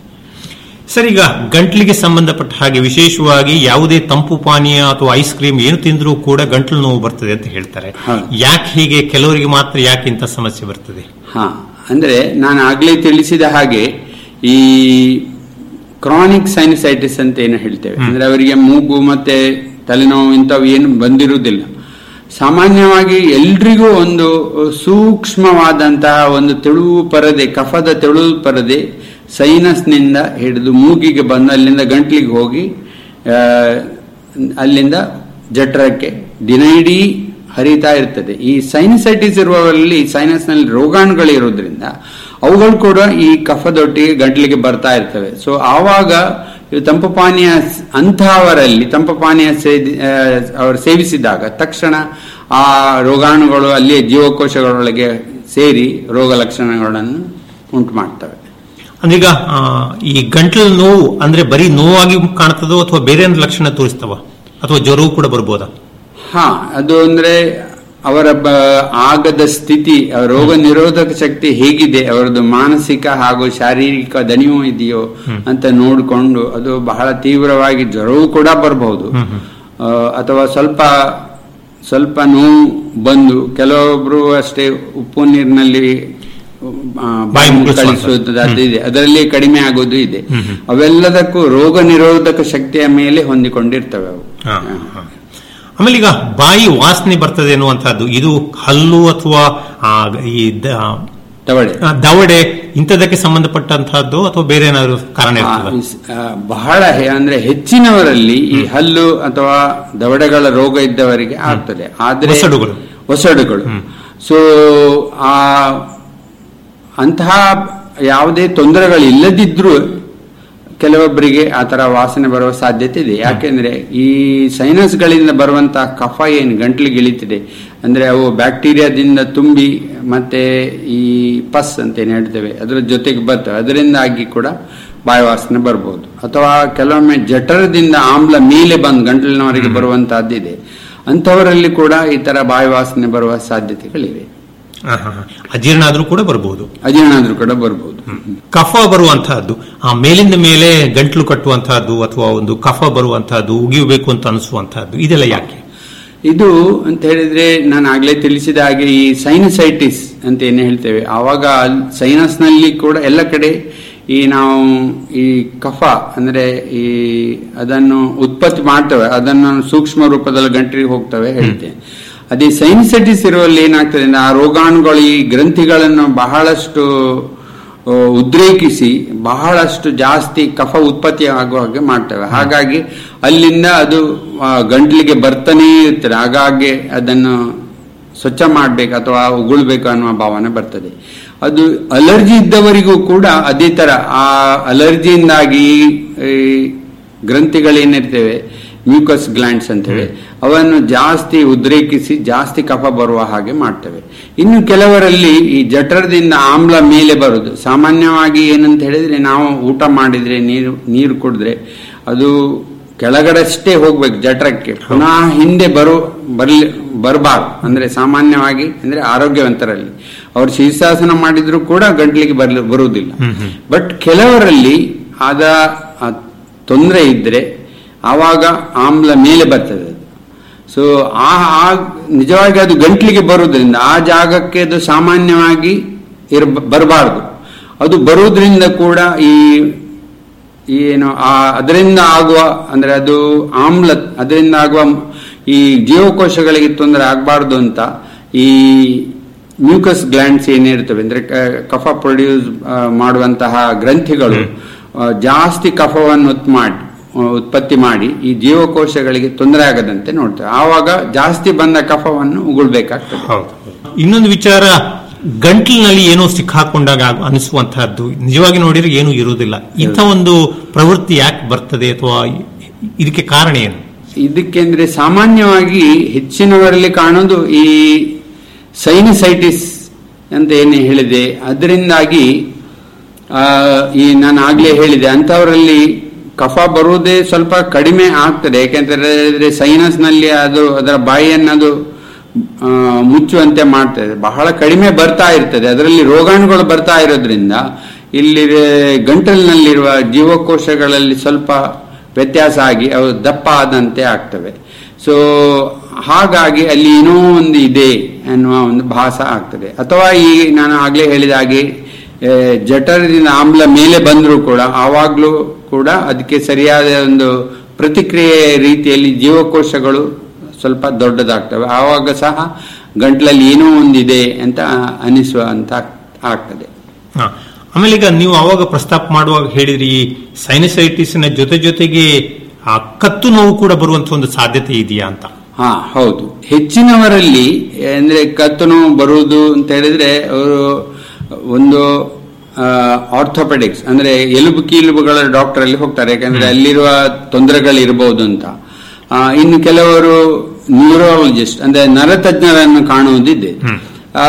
ಸರ್ ಈಗ ಗಂಟ್ಲಿಗೆ ಸಂಬಂಧಪಟ್ಟ ಹಾಗೆ ವಿಶೇಷವಾಗಿ ಯಾವುದೇ ತಂಪು ಪಾನೀಯ ಅಥವಾ ಐಸ್ ಕ್ರೀಮ್ ಏನು ತಿಂದ್ರೂ ಕೂಡ ಗಂಟ್ಲು ನೋವು ಬರ್ತದೆ ಅಂತ ಹೇಳ್ತಾರೆ ಹೌದು. ಯಾಕೆ ಹೀಗೆ ಕೆಲವರಿಗೆ ಮಾತ್ರ ಯಾಕೆ ಇಂಥ ಸಮಸ್ಯೆ ಬರ್ತದೆ ಹಾ ಅಂದ್ರೆ ನಾನು ಆಗ್ಲೇ ತಿಳಿಸಿದ ಹಾಗೆ ಈ ಕ್ರಾನಿಕ್ ಸೈನಸೈಟಿಸ್ ಅಂತ ಏನು ಹೇಳ್ತೇವೆ ಅಂದ್ರೆ ಅವರಿಗೆ ಮೂಗು ಮತ್ತೆ ತಲೆನೋವು ಇಂಥವು ಏನು ಬಂದಿರುವುದಿಲ್ಲ ಸಾಮಾನ್ಯವಾಗಿ ಎಲ್ರಿಗೂ ಒಂದು ಸೂಕ್ಷ್ಮವಾದಂತಹ ಒಂದು ತೆಳುವು ಪರದೆ ಕಫದ ತೆಳುವು ಪರದೆ ಸೈನಸ್ನಿಂದ ಹಿಡಿದು ಮೂಗಿಗೆ ಬಂದು ಅಲ್ಲಿಂದ ಗಂಟ್ಲಿಗೆ ಹೋಗಿ ಆ, ಅಲ್ಲಿಂದ ಜಠರಕ್ಕೆ ದಿನ ಇಡೀ ಹರಿತಾ ಇರ್ತದೆ ಈ ಸೈನಸೈಟಿಸ್ ಇರುವವರಲ್ಲಿ ಸೈನಸ್ನಲ್ಲಿ ರೋಗಾಣುಗಳು ಇರೋದ್ರಿಂದ ಅವುಗಳು ಕೂಡ ಈ ಕಫದೊಟ್ಟಿಗೆ ಗಂಟ್ಲಿಗೆ ಬರ್ತಾ ಇರ್ತವೆ ಸೊ ಆವಾಗ ಇವು ತಂಪು ಪಾನೀಯ ಸ್- ಅಂತಹವರಲ್ಲಿ ತಂಪು ಪಾನೀಯ ಸೇದಿ- ಆ, ಅವರು ಸೇವಿಸಿದಾಗ ತಕ್ಷಣ ಆ ರೋಗಾಣುಗಳು ಅಲ್ಲಿಯೇ ಜೀವಕೋಶಗಳೊಳಗೆ ಸೇರಿ ರೋಗ ಲಕ್ಷಣಗಳನ್ನು ಉಂಟು ಮಾಡ್ತವೆ ಅಂದ್ರೆ ಈಗ ಆ, ಈ ಗಂಟ್ಲು ನೋವು ಅಂದ್ರೆ ಬರೀ ನೋವಾಗಿ ಕಾಣ್ತದೋ ಅಥವಾ ಬೇರೆ ಏನಾದ್ರು ಲಕ್ಷಣ ತೋರಿಸ್ತವ ಅಥವಾ ಜ್ವರವೂ ಕೂಡ ಬರ್ಬೋದಾ ಹಾ ಅದು ಅಂದ್ರೆ ಅವರ ಬ- ಆಗದ ಸ್ಥಿತಿ ಅವರ ರೋಗ ನಿರೋಧಕ ಶಕ್ತಿ ಹೇಗಿದೆ ಅವರದ್ದು ಮಾನಸಿಕ ಹಾಗೂ ಶಾರೀರಿಕ ದಣಿವು ಇದೆಯೋ ಅಂತ ನೋಡಿಕೊಂಡು ಅದು ಬಹಳ ತೀವ್ರವಾಗಿ ಜ್ವರವೂ ಕೂಡ ಬರಬಹುದು ಆ, ಅಥವಾ ಸ್ವಲ್ಪ ಸ್ವಲ್ಪ ನೋವು ಬಂದು ಕೆಲವೊಬ್ರು ಅಷ್ಟೇ ಉಪ್ಪು ನೀರಿನಲ್ಲಿ ಆ, ಬಾಯಿ ಮುಕ್ಕಳಿಸುವಂಥದ್ದು. ಕಳಿಸುವುದು ಅದು ಇದೆ ಅದರಲ್ಲಿ ಕಡಿಮೆ ಆಗೋದು ಇದೆ ಅವೆಲ್ಲದಕ್ಕೂ ರೋಗ ನಿರೋಧಕ ಶಕ್ತಿಯ ಮೇಲೆ ಹೊಂದಿಕೊಂಡಿರ್ತವೆ ಅವು ಹಾ, ಹಾ. ಆಮೇಲೆ ಈಗ ಬಾಯಿ ವಾಸನೆ ಬರ್ತದೆ ಎನ್ನುವಂತಹದ್ದು ಇದು ಹಲ್ಲು ಅಥವಾ ಆ, ಈ ದ- ತವಳೆ ಆ, ದವಡೆ ಇಂಥದಕ್ಕೆ ಸಂಬಂಧಪಟ್ಟಂತಹದ್ದು ಅಥವಾ ಬೇರೆ ಏನಾದ್ರು ಕಾರಣ ಆ, ಇರ್ತದೆ ಇಸ್- ಆ, ಬಹಳ ಹೆ- ಅಂದ್ರೆ ಹೆಚ್ಚಿನವರಲ್ಲಿ ಈ ಹಲ್ಲು ಅಥವಾ ದವಡೆಗಳ ರೋಗ ಇದ್ದವರಿಗೆ ಆಗ್ತದೆ ಆದ್ರೆ ಒಸಡುಗಳು. ಒಸಡುಗಳು ಸೊ ಆ ಅಂತಹ ಯಾವುದೇ ತೊಂದರೆಗಳು ಇಲ್ಲದಿದ್ರೂ ಕೆಲವೊಬ್ಬರಿಗೆ ಆ ತರ ವಾಸನೆ ಬರುವ ಸಾಧ್ಯತೆ ಇದೆ ಯಾಕೆಂದ್ರೆ ಈ ಸೈನಸ್ಗಳಿಂದ ಬರುವಂತಹ ಕಫ ಏನು ಗಂಟ್ಲಿಗೆ ಇಳಿತಿದೆ ಅಂದ್ರೆ ಅವು ಬ್ಯಾಕ್ಟೀರಿಯಾದಿಂದ ತುಂಬಿ ಮತ್ತೆ ಈ ಪಸ್ ಅಂತ ಏನು ಹೇಳ್ತೇವೆ ಅದರ ಜೊತೆಗೆ ಬರ್ತವೆ ಅದರಿಂದಾಗಿ ಕೂಡ ಬಾಯಿ ವಾಸನೆ ಬರ್ಬೋದು ಅಥವಾ ಕೆಲವೊಮ್ಮೆ ಜಠರದಿಂದ ಆಮ್ಲ ಮೇಲೆ ಬಂದು ಗಂಟಲಿನವರೆಗೆ ಬರುವಂತಹದ್ದಿದೆ ಅಂಥವರಲ್ಲಿ ಕೂಡ ಈ ತರ ಬಾಯಿ ವಾಸನೆ ಬರುವ ಸಾಧ್ಯತೆಗಳಿವೆ ಆ, ಹಾ, ಹಾ. ಅಜೀರ್ಣ ಆದ್ರೂ ಕೂಡ ಬರಬಹುದು ಅಜೀರ್ಣ ಆದ್ರೂ ಕೂಡ ಬರ್ಬೋದು ಕಫ ಬರುವಂತಹದ್ದು ಆ ಮೇಲಿಂದ ಮೇಲೆ ಗಂಟ್ಲು ಕಟ್ಟುವಂತಹದ್ದು ಅಥವಾ ಒಂದು ಕಫ ಬರುವಂತಹದ್ದು ಉಗಿಯಬೇಕು ಅಂತ ಅನಿಸುವಂತಹದ್ದು ಇದೆಲ್ಲ ಯಾಕೆ ಇದು ಅಂತ ಹೇಳಿದ್ರೆ ನಾನು ಆಗ್ಲೇ ತಿಳಿಸಿದ ಹಾಗೆ ಈ ಸೈನಸೈಟಿಸ್ ಅಂತ ಏನು ಹೇಳ್ತೇವೆ ಆವಾಗ ಸೈನಸ್ ನಲ್ಲಿ ಕೂಡ ಎಲ್ಲ ಕಡೆ ಈ ನಾವು ಈ ಕಫ ಅಂದ್ರೆ ಈ ಅದನ್ನು ಉತ್ಪತ್ತಿ ಮಾಡ್ತೇವೆ ಅದನ್ನು ಸೂಕ್ಷ್ಮ ರೂಪದಲ್ಲಿ ಗಂಟಲಿಗೆ ಹೋಗ್ತವೆ ಹೇಳ್ತೇವೆ ಅದೇ ಸೈನಸೈಟಿಸ್ ಇರುವಲ್ಲಿ ಏನಾಗ್ತದೆ ಅಂದ್ರೆ ಆ ರೋಗಾಣುಗಳು ಈ ಗ್ರಂಥಿಗಳನ್ನು ಬಹಳಷ್ಟು ಆ, ಉದ್ರೇಕಿಸಿ ಬಹಳಷ್ಟು ಜಾಸ್ತಿ ಕಫ ಉತ್ಪತ್ತಿ ಆಗುವ ಹಾಗೆ ಮಾಡ್ತವೆ ಹಾಗಾಗಿ ಅಲ್ಲಿಂದ ಅದು ಆ, ಗಂಟ್ಲಿಗೆ ಬರ್ತಾನೇ ಇರ್ತದೆ ಹಾಗಾಗಿ ಅದನ್ನು ಸ್ವಚ್ಛ ಮಾಡ್ಬೇಕು ಅಥವಾ ಉಗುಳ್ಬೇಕು ಅನ್ನುವ ಭಾವನೆ ಬರ್ತದೆ ಅದು ಅಲರ್ಜಿ ಇದ್ದವರಿಗೂ ಕೂಡ ಅದೇ ತರ ಆ ಅಲರ್ಜಿಯಿಂದಾಗಿ ಈ ಗ್ರಂಥಿಗಳೇನಿರ್ತೇವೆ ಮ್ಯೂಕಸ್ ಗ್ಲ್ಯಾಂಡ್ಸ್ ಅಂತೇಳಿ ಅವನ್ನು ಜಾಸ್ತಿ ಉದ್ರೇಕಿಸಿ ಜಾಸ್ತಿ ಕಫ ಬರುವ ಹಾಗೆ ಮಾಡ್ತವೆ ಇನ್ನು ಕೆಲವರಲ್ಲಿ ಈ ಜಠರದಿಂದ ಆಮ್ಲ ಮೇಲೆ ಬರುದು ಸಾಮಾನ್ಯವಾಗಿ ಏನಂತ ಹೇಳಿದ್ರೆ ನಾವು ಊಟ ಮಾಡಿದ್ರೆ ನೀರು ನೀರು ಕುಡಿದ್ರೆ ಅದು ಕೆಳಗಡಷ್ಟೇ ಹೋಗ್ಬೇಕು ಜಠರಕ್ಕೆ ಪುನಃ ಹಿಂದೆ ಬರು ಬರ್ಲಿ ಬರಬಾರ್ದು ಅಂದ್ರೆ ಸಾಮಾನ್ಯವಾಗಿ ಅಂದ್ರೆ ಆರೋಗ್ಯವಂತರಲ್ಲಿ ಅವರು ಶೀರ್ಷಾಸನ ಮಾಡಿದ್ರು ಕೂಡ ಗಂಟ್ಲಿಗೆ ಬರ್ಲಿ ಬರುವುದಿಲ್ಲ ಬಟ್ ಕೆಲವರಲ್ಲಿ ಆದ ತೊಂದರೆ ಇದ್ರೆ ಆವಾಗ ಆಮ್ಲ ಮೇಲೆ ಬರ್ತದೆ ಅದು ಸೊ ಆ ಆ ನಿಜವಾಗಿ ಅದು ಗಂಟ್ಲಿಗೆ ಬರುವುದರಿಂದ ಆ ಜಾಗಕ್ಕೆ ಅದು ಸಾಮಾನ್ಯವಾಗಿ ಇರ ಬರಬಾರ್ದು ಅದು ಬರುವುದರಿಂದ ಕೂಡ ಈ ಏನು ಆ ಅದರಿಂದ ಆಗುವ ಅಂದ್ರೆ ಅದು ಆಮ್ಲ ಅದರಿಂದ ಆಗುವ ಈ ಜೀವಕೋಶಗಳಿಗೆ ತೊಂದರೆ ಆಗಬಾರ್ದು ಅಂತ ಈ ಮ್ಯೂಕಸ್ ಗ್ಲ್ಯಾಂಡ್ಸ್ ಏನಿರ್ತವೆ ಅಂದ್ರೆ ಕ- ಕಫ ಪ್ರೊಡ್ಯೂಸ್ ಮಾಡುವಂತಹ ಗ್ರಂಥಿಗಳು ಆ, ಜಾಸ್ತಿ ಕಫವನ್ನು ಉತ್ ಮಾಡಿ ಉತ್ಪತ್ತಿ ಮಾಡಿ ಈ ಜೀವಕೋಶಗಳಿಗೆ ತೊಂದರೆ ಆಗದಂತೆ ನೋಡ್ತೇವೆ ಆವಾಗ ಜಾಸ್ತಿ ಬಂದ ಕಫವನ್ನು ಉಗುಳ್ಬೇಕಾಗ್ತದೆ ಹೌದು ಇನ್ನೊಂದು ವಿಚಾರ ಗಂಟ್ಲಿನಲ್ಲಿ ಏನೋ ಸಿಕ್ಕಾಕೊಂಡಾಗ ಆಗ- ಅನಿಸುವಂತಹದ್ದು ನಿಜವಾಗಿ ನೋಡಿದ್ರೆ ಏನೂ ಇರುವುದಿಲ್ಲ ಇಂಥ ಒಂದು ಪ್ರವೃತ್ತಿ ಯಾಕೆ ಬರ್ತದೆ ಅಥವಾ ಇದಕ್ಕೆ ಕಾರಣ ಏನು ಇದಕ್ಕೆ ಅಂದ್ರೆ ಸಾಮಾನ್ಯವಾಗಿ ಹೆಚ್ಚಿನವರಲ್ಲಿ ಕಾಣೋದು ಈ ಸೈನಸೈಟಿಸ್ ಅಂತ ಏನು ಹೇಳಿದೆ ಅದರಿಂದಾಗಿ ಆ, ಈ ನಾನು ಆಗ್ಲೇ ಹೇಳಿದೆ ಅಂತವರಲ್ಲಿ ಕಫ ಬರುವುದೇ ಸ್ವಲ್ಪ ಕಡಿಮೆ ಆಗ್ತದೆ ಯಾಕೆಂತ ಹೇಳಿದ್ರೆ ಸೈನಸ್ ನಲ್ಲಿ ಅದು ಅದರ ಬಾಯಿಯನ್ನು ಅದು ಆ, ಮುಚ್ಚುವಂತೆ ಮಾಡ್ತದೆ ಬಹಳ ಕಡಿಮೆ ಬರ್ತಾ ಇರ್ತದೆ ಅದರಲ್ಲಿ ರೋಗಾಣುಗಳು ಬರ್ತಾ ಇರೋದ್ರಿಂದ ಇಲ್ಲಿ ಗಂಟಲಿನಲ್ಲಿರುವ ಜೀವಕೋಶಗಳಲ್ಲಿ ಸ್ವಲ್ಪ ವ್ಯತ್ಯಾಸ ಆಗಿ ಅವು ದಪ್ಪ ಆದಂತೆ ಆಗ್ತವೆ ಸೊ ಹಾಗಾಗಿ ಅಲ್ಲಿ ಏನೋ ಒಂದು ಇದೆ ಅನ್ನುವ ಒಂದು ಭಾಸ ಆಗ್ತದೆ ಅಥವಾ ಈ ನಾನು ಆಗ್ಲೇ ಹೇಳಿದ ಹಾಗೆ ಆ, ಜಠರದಿಂದ ಆಮ್ಲ ಮೇಲೆ ಬಂದರೂ ಕೂಡ ಆವಾಗ್ಲೂ ಕೂಡ ಅದಕ್ಕೆ ಸರಿಯಾದ ಒಂದು ಪ್ರತಿಕ್ರಿಯೆ ರೀತಿಯಲ್ಲಿ ಜೀವಕೋಶಗಳು ಸ್ವಲ್ಪ ದೊಡ್ಡದಾಗ್ತವೆ ಆವಾಗ ಸಹ ಗಂಟ್ಲಲ್ಲಿ ಏನೋ ಒಂದಿದೆ ಅಂತ ಅನಿಸುವ ಅಂತ ಆಗ್ತದೆ ಹ. ಆಮೇಲೆ ಈಗ ನೀವು ಅವಾಗ ಪ್ರಸ್ತಾಪ ಮಾಡುವಾಗ ಹೇಳಿದ್ರಿ ಈ ಸೈನಸೈಟಿಸ್ ನ ಜೊತೆ ಜೊತೆಗೆ ಆ ಕತ್ತು ನೋವು ಕೂಡ ಬರುವಂತ ಒಂದು ಸಾಧ್ಯತೆ ಇದೆಯಾ ಅಂತ ಹಾ ಹೌದು ಹೆಚ್ಚಿನವರಲ್ಲಿ ಅಂದ್ರೆ ಕತ್ತು ನೋವು ಬರುವುದು ಅಂತ ಹೇಳಿದ್ರೆ ಅವರು ಒಂದು ಆರ್ಥೋಪೆಡಿಕ್ಸ್ ಅಂದ್ರೆ ಎಲುಬು ಕೀಲುಬುಗಳ ಡಾಕ್ಟರ್ ಅಲ್ಲಿ ಹೋಗ್ತಾರೆ ಯಾಕಂದ್ರೆ ಅಲ್ಲಿರುವ ತೊಂದರೆಗಳಿರಬಹುದು ಅಂತ ಆ, ಇನ್ನು ಕೆಲವರು ನ್ಯೂರಾಲಜಿಸ್ಟ್ ಅಂದ್ರೆ ನರತಜ್ಞರನ್ನು ಕಾಣುವುದಿದೆ ಆ,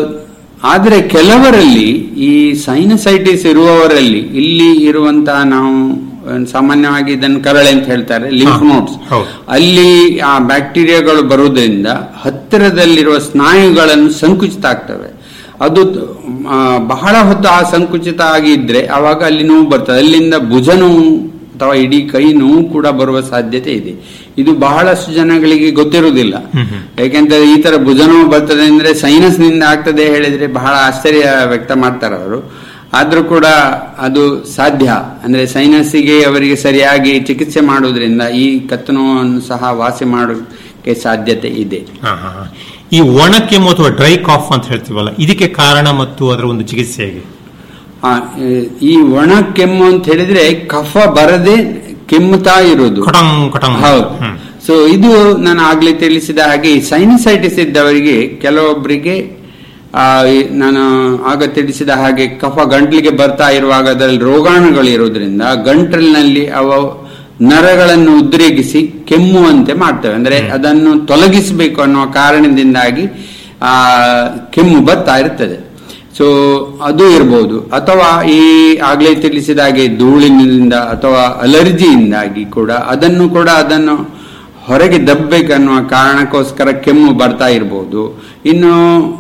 ಆದ್ರೆ ಕೆಲವರಲ್ಲಿ ಈ ಸೈನಸೈಟಿಸ್ ಇರುವವರಲ್ಲಿ ಇಲ್ಲಿ ಇರುವಂತಹ ನಾವು ಆ, ಸಾಮಾನ್ಯವಾಗಿ ಇದನ್ನು ಕರಳೆ ಅಂತ ಹೇಳ್ತಾರೆ ಲಿಂಫ್ ಹಾ, ನೋಟ್ಸ್ ಹೌದು. ಅಲ್ಲಿ ಆ ಬ್ಯಾಕ್ಟೀರಿಯಾಗಳು ಬರುವುದರಿಂದ ಹತ್ತಿರದಲ್ಲಿರುವ ಸ್ನಾಯುಗಳನ್ನು ಸಂಕುಚಿತ ಆಗ್ತವೆ ಅದು ಆ, ಬಹಳ ಹೊತ್ತು ಆ ಸಂಕುಚಿತ ಆಗಿದ್ರೆ ಆವಾಗ ಅಲ್ಲಿ ನೋವು ಬರ್ತದೆ ಅಲ್ಲಿಂದ ಭುಜ ನೋವು ಅಥವಾ ಇಡೀ ಕೈ ನೋವು ಕೂಡ ಬರುವ ಸಾಧ್ಯತೆ ಇದೆ ಇದು ಬಹಳಷ್ಟು ಜನಗಳಿಗೆ ಗೊತ್ತಿರುವುದಿಲ್ಲ ಯಾಕೆಂದ್ರೆ ಈ ತರ ಭುಜ ನೋವು ಬರ್ತದೆ ಅಂದ್ರೆ ಸೈನಸ್ ನಿಂದ ಆಗ್ತದೆ ಹೇಳಿದ್ರೆ ಬಹಳ ಆಶ್ಚರ್ಯ ವ್ಯಕ್ತ ಮಾಡ್ತಾರೆ ಅವರು ಆದ್ರೂ ಕೂಡ ಅದು ಸಾಧ್ಯ ಅಂದ್ರೆ ಸೈನಸ್ಸಿಗೆ ಅವರಿಗೆ ಸರಿಯಾಗಿ ಚಿಕಿತ್ಸೆ ಮಾಡುವುದರಿಂದ ಈ ಕತ್ತು ನೋವನ್ನು ಸಹ ವಾಸಿ ಮಾಡೋಕೆ ಸಾಧ್ಯತೆ ಇದೆ ಹ, ಹ, ಹ. ಈ ಒಣ ಕೆಮ್ಮು ಅಥವಾ ಡ್ರೈ ಕಾಫ್ ಅಂತ ಹೇಳ್ತೀವಲ್ಲ ಇದಕ್ಕೆ ಕಾರಣ ಮತ್ತು ಅದರ ಒಂದು ಚಿಕಿತ್ಸೆ ಹೇಗೆ ಆ, ಈ ಒಣ ಕೆಮ್ಮು ಅಂತ ಹೇಳಿದ್ರೆ ಕಫ ಬರದೆ ಕೆಮ್ಮುತ್ತಾ ಇರುವುದು ಕಟಂಗ್ ಕಟಂಗ್ ಹೌದು ಹ್ಮ್. ಸೊ ಇದು ನಾನು ಆಗ್ಲೇ ತಿಳಿಸಿದ ಹಾಗೆ ಈ ಸೈನಸೈಟಿಸ್ ಇದ್ದವರಿಗೆ ಕೆಲವೊಬ್ಬರಿಗೆ ಆ, ಈ ನಾನು ಆಗ ತಿಳಿಸಿದ ಹಾಗೆ ಕಫ ಗಂಟ್ಲಿಗೆ ಬರ್ತಾ ಇರುವಾಗ ಅದರಲ್ಲಿ ರೋಗಾಣುಗಳು ಇರುವುದರಿಂದ ಗಂಟಲಿನಲ್ಲಿ ಅವ ನರಗಳನ್ನು ಉದ್ರೇಕಿಸಿ ಕೆಮ್ಮುವಂತೆ ಮಾಡ್ತವೆ ಅಂದ್ರೆ ಅದನ್ನು ತೊಲಗಿಸಬೇಕು ಅನ್ನುವ ಕಾರಣದಿಂದಾಗಿ ಆ ಕೆಮ್ಮು ಬರ್ತಾ ಇರ್ತದೆ ಸೊ ಅದು ಇರಬಹುದು ಅಥವಾ ಈ ಆಗ್ಲೇ ತಿಳಿಸಿದ ಹಾಗೆ ಧೂಳಿನಿಂದ ಅಥವಾ ಅಲರ್ಜಿಯಿಂದಾಗಿ ಕೂಡ ಅದನ್ನು ಕೂಡ ಅದನ್ನು ಹೊರಗೆ ದಬ್ಬೇಕನ್ನುವ ಕಾರಣಕ್ಕೋಸ್ಕರ ಕೆಮ್ಮು ಬರ್ತಾ ಇರಬಹುದು ಇನ್ನು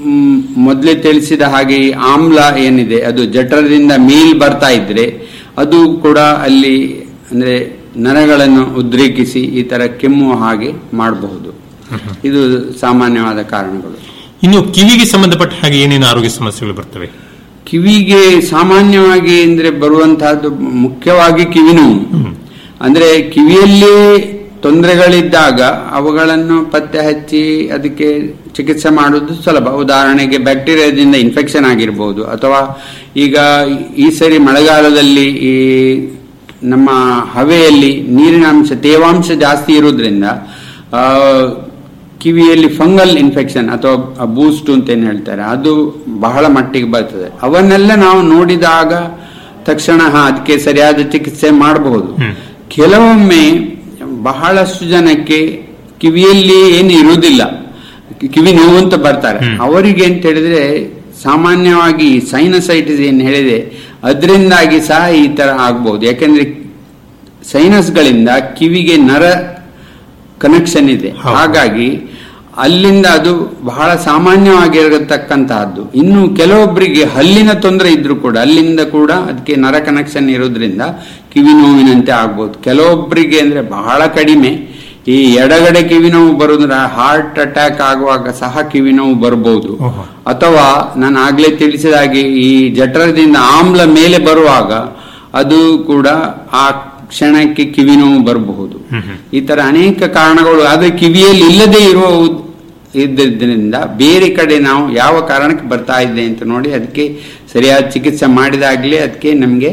ಮ್, ಮೊದಲೇ ತಿಳಿಸಿದ ಹಾಗೆ ಈ ಆಮ್ಲ ಏನಿದೆ ಅದು ಜಠರದಿಂದ ಮೇಲ್ ಬರ್ತಾ ಇದ್ರೆ ಅದು ಕೂಡ ಅಲ್ಲಿ ಅಂದ್ರೆ ನರಗಳನ್ನು ಉದ್ರೇಕಿಸಿ ಈ ತರ ಕೆಮ್ಮುವ ಹಾಗೆ ಮಾಡಬಹುದು ಇದು ಸಾಮಾನ್ಯವಾದ ಕಾರಣಗಳು ಇನ್ನು ಕಿವಿಗೆ ಸಂಬಂಧಪಟ್ಟ ಹಾಗೆ ಏನೇನು ಆರೋಗ್ಯ ಸಮಸ್ಯೆಗಳು ಬರ್ತವೆ ಕಿವಿಗೆ ಸಾಮಾನ್ಯವಾಗಿ ಅಂದ್ರೆ ಬರುವಂತಹದ್ದು ಮುಖ್ಯವಾಗಿ ಕಿವಿ ನೋವು ಅಂದ್ರೆ ಕಿವಿಯಲ್ಲಿ ತೊಂದರೆಗಳಿದ್ದಾಗ ಅವುಗಳನ್ನು ಪತ್ತೆ ಹಚ್ಚಿ ಅದಕ್ಕೆ ಚಿಕಿತ್ಸೆ ಮಾಡುವುದು ಸುಲಭ ಉದಾಹರಣೆಗೆ ಬ್ಯಾಕ್ಟೀರಿಯಾದಿಂದ ಇನ್ಫೆಕ್ಷನ್ ಆಗಿರ್ಬೋದು ಅಥವಾ ಈಗ ಈ ಸರಿ ಮಳೆಗಾಲದಲ್ಲಿ ಈ ನಮ್ಮ ಹವೆಯಲ್ಲಿ ನೀರಿನ ಅಂಶ ತೇವಾಂಶ ಜಾಸ್ತಿ ಇರುವುದರಿಂದ ಆ, ಕಿವಿಯಲ್ಲಿ ಫಂಗಲ್ ಇನ್ಫೆಕ್ಷನ್ ಅಥವಾ ಬೂಸ್ಟ್ ಅಂತ ಏನ್ ಹೇಳ್ತಾರೆ ಅದು ಬಹಳ ಮಟ್ಟಿಗೆ ಬರ್ತದೆ ಅವನ್ನೆಲ್ಲ ನಾವು ನೋಡಿದಾಗ ತಕ್ಷಣ ಹಾ ಅದಕ್ಕೆ ಸರಿಯಾದ ಚಿಕಿತ್ಸೆ ಮಾಡಬಹುದು ಕೆಲವೊಮ್ಮೆ ಬಹಳಷ್ಟು ಜನಕ್ಕೆ ಕಿವಿಯಲ್ಲಿ ಏನು ಇರುವುದಿಲ್ಲ ಕಿವಿ ನೋವು ಅಂತ ಬರ್ತಾರೆ ಅವರಿಗೆ ಅಂತ ಹೇಳಿದ್ರೆ ಸಾಮಾನ್ಯವಾಗಿ ಸೈನಸೈಟಿಸ್ ಏನ್ ಹೇಳಿದೆ ಅದರಿಂದಾಗಿ ಸಹ ಈ ತರ ಆಗ್ಬಹುದು ಯಾಕೆಂದ್ರೆ ಸೈನಸ್ಗಳಿಂದ ಕಿವಿಗೆ ನರ ಕನೆಕ್ಷನ್ ಇದೆ ಹೌದು. ಹಾಗಾಗಿ ಅಲ್ಲಿಂದ ಅದು ಬಹಳ ಸಾಮಾನ್ಯವಾಗಿರತಕ್ಕಂತಹದ್ದು ಇನ್ನು ಕೆಲವೊಬ್ಬರಿಗೆ ಹಲ್ಲಿನ ತೊಂದರೆ ಇದ್ರೂ ಕೂಡ ಅಲ್ಲಿಂದ ಕೂಡ ಅದಕ್ಕೆ ನರ ಕನೆಕ್ಷನ್ ಇರೋದ್ರಿಂದ ಕಿವಿ ನೋವಿನಂತೆ ಆಗ್ಬೋದು ಕೆಲವೊಬ್ಬರಿಗೆ ಅಂದ್ರೆ ಬಹಳ ಕಡಿಮೆ ಈ ಎಡಗಡೆ ಕಿವಿ ನೋವು ಬರೋದ್ರ ಹಾರ್ಟ್ ಅಟ್ಯಾಕ್ ಆಗುವಾಗ ಸಹ ಕಿವಿ ನೋವು ಬರಬಹುದು ಓಹೋ. ಅಥವಾ ನಾನು ಆಗ್ಲೇ ತಿಳಿಸಿದ ಹಾಗೆ ಈ ಜಠರದಿಂದ ಆಮ್ಲ ಮೇಲೆ ಬರುವಾಗ ಅದು ಕೂಡ ಆ ಕ್ಷಣಕ್ಕೆ ಕಿವಿ ನೋವು ಬರಬಹುದು ಈ ತರ ಅನೇಕ ಕಾರಣಗಳು ಆದ್ರೆ ಕಿವಿಯಲ್ಲಿ ಇಲ್ಲದೆ ಇರುವ ಉದ್- ಇದ್ದರಿಂದ ಬೇರೆ ಕಡೆ ನಾವು ಯಾವ ಕಾರಣಕ್ಕೆ ಬರ್ತಾ ಇದೆ ಅಂತ ನೋಡಿ ಅದಕ್ಕೆ ಸರಿಯಾದ ಚಿಕಿತ್ಸೆ ಮಾಡಿದಾಗ್ಲೇ ಅದಕ್ಕೆ ನಮಗೆ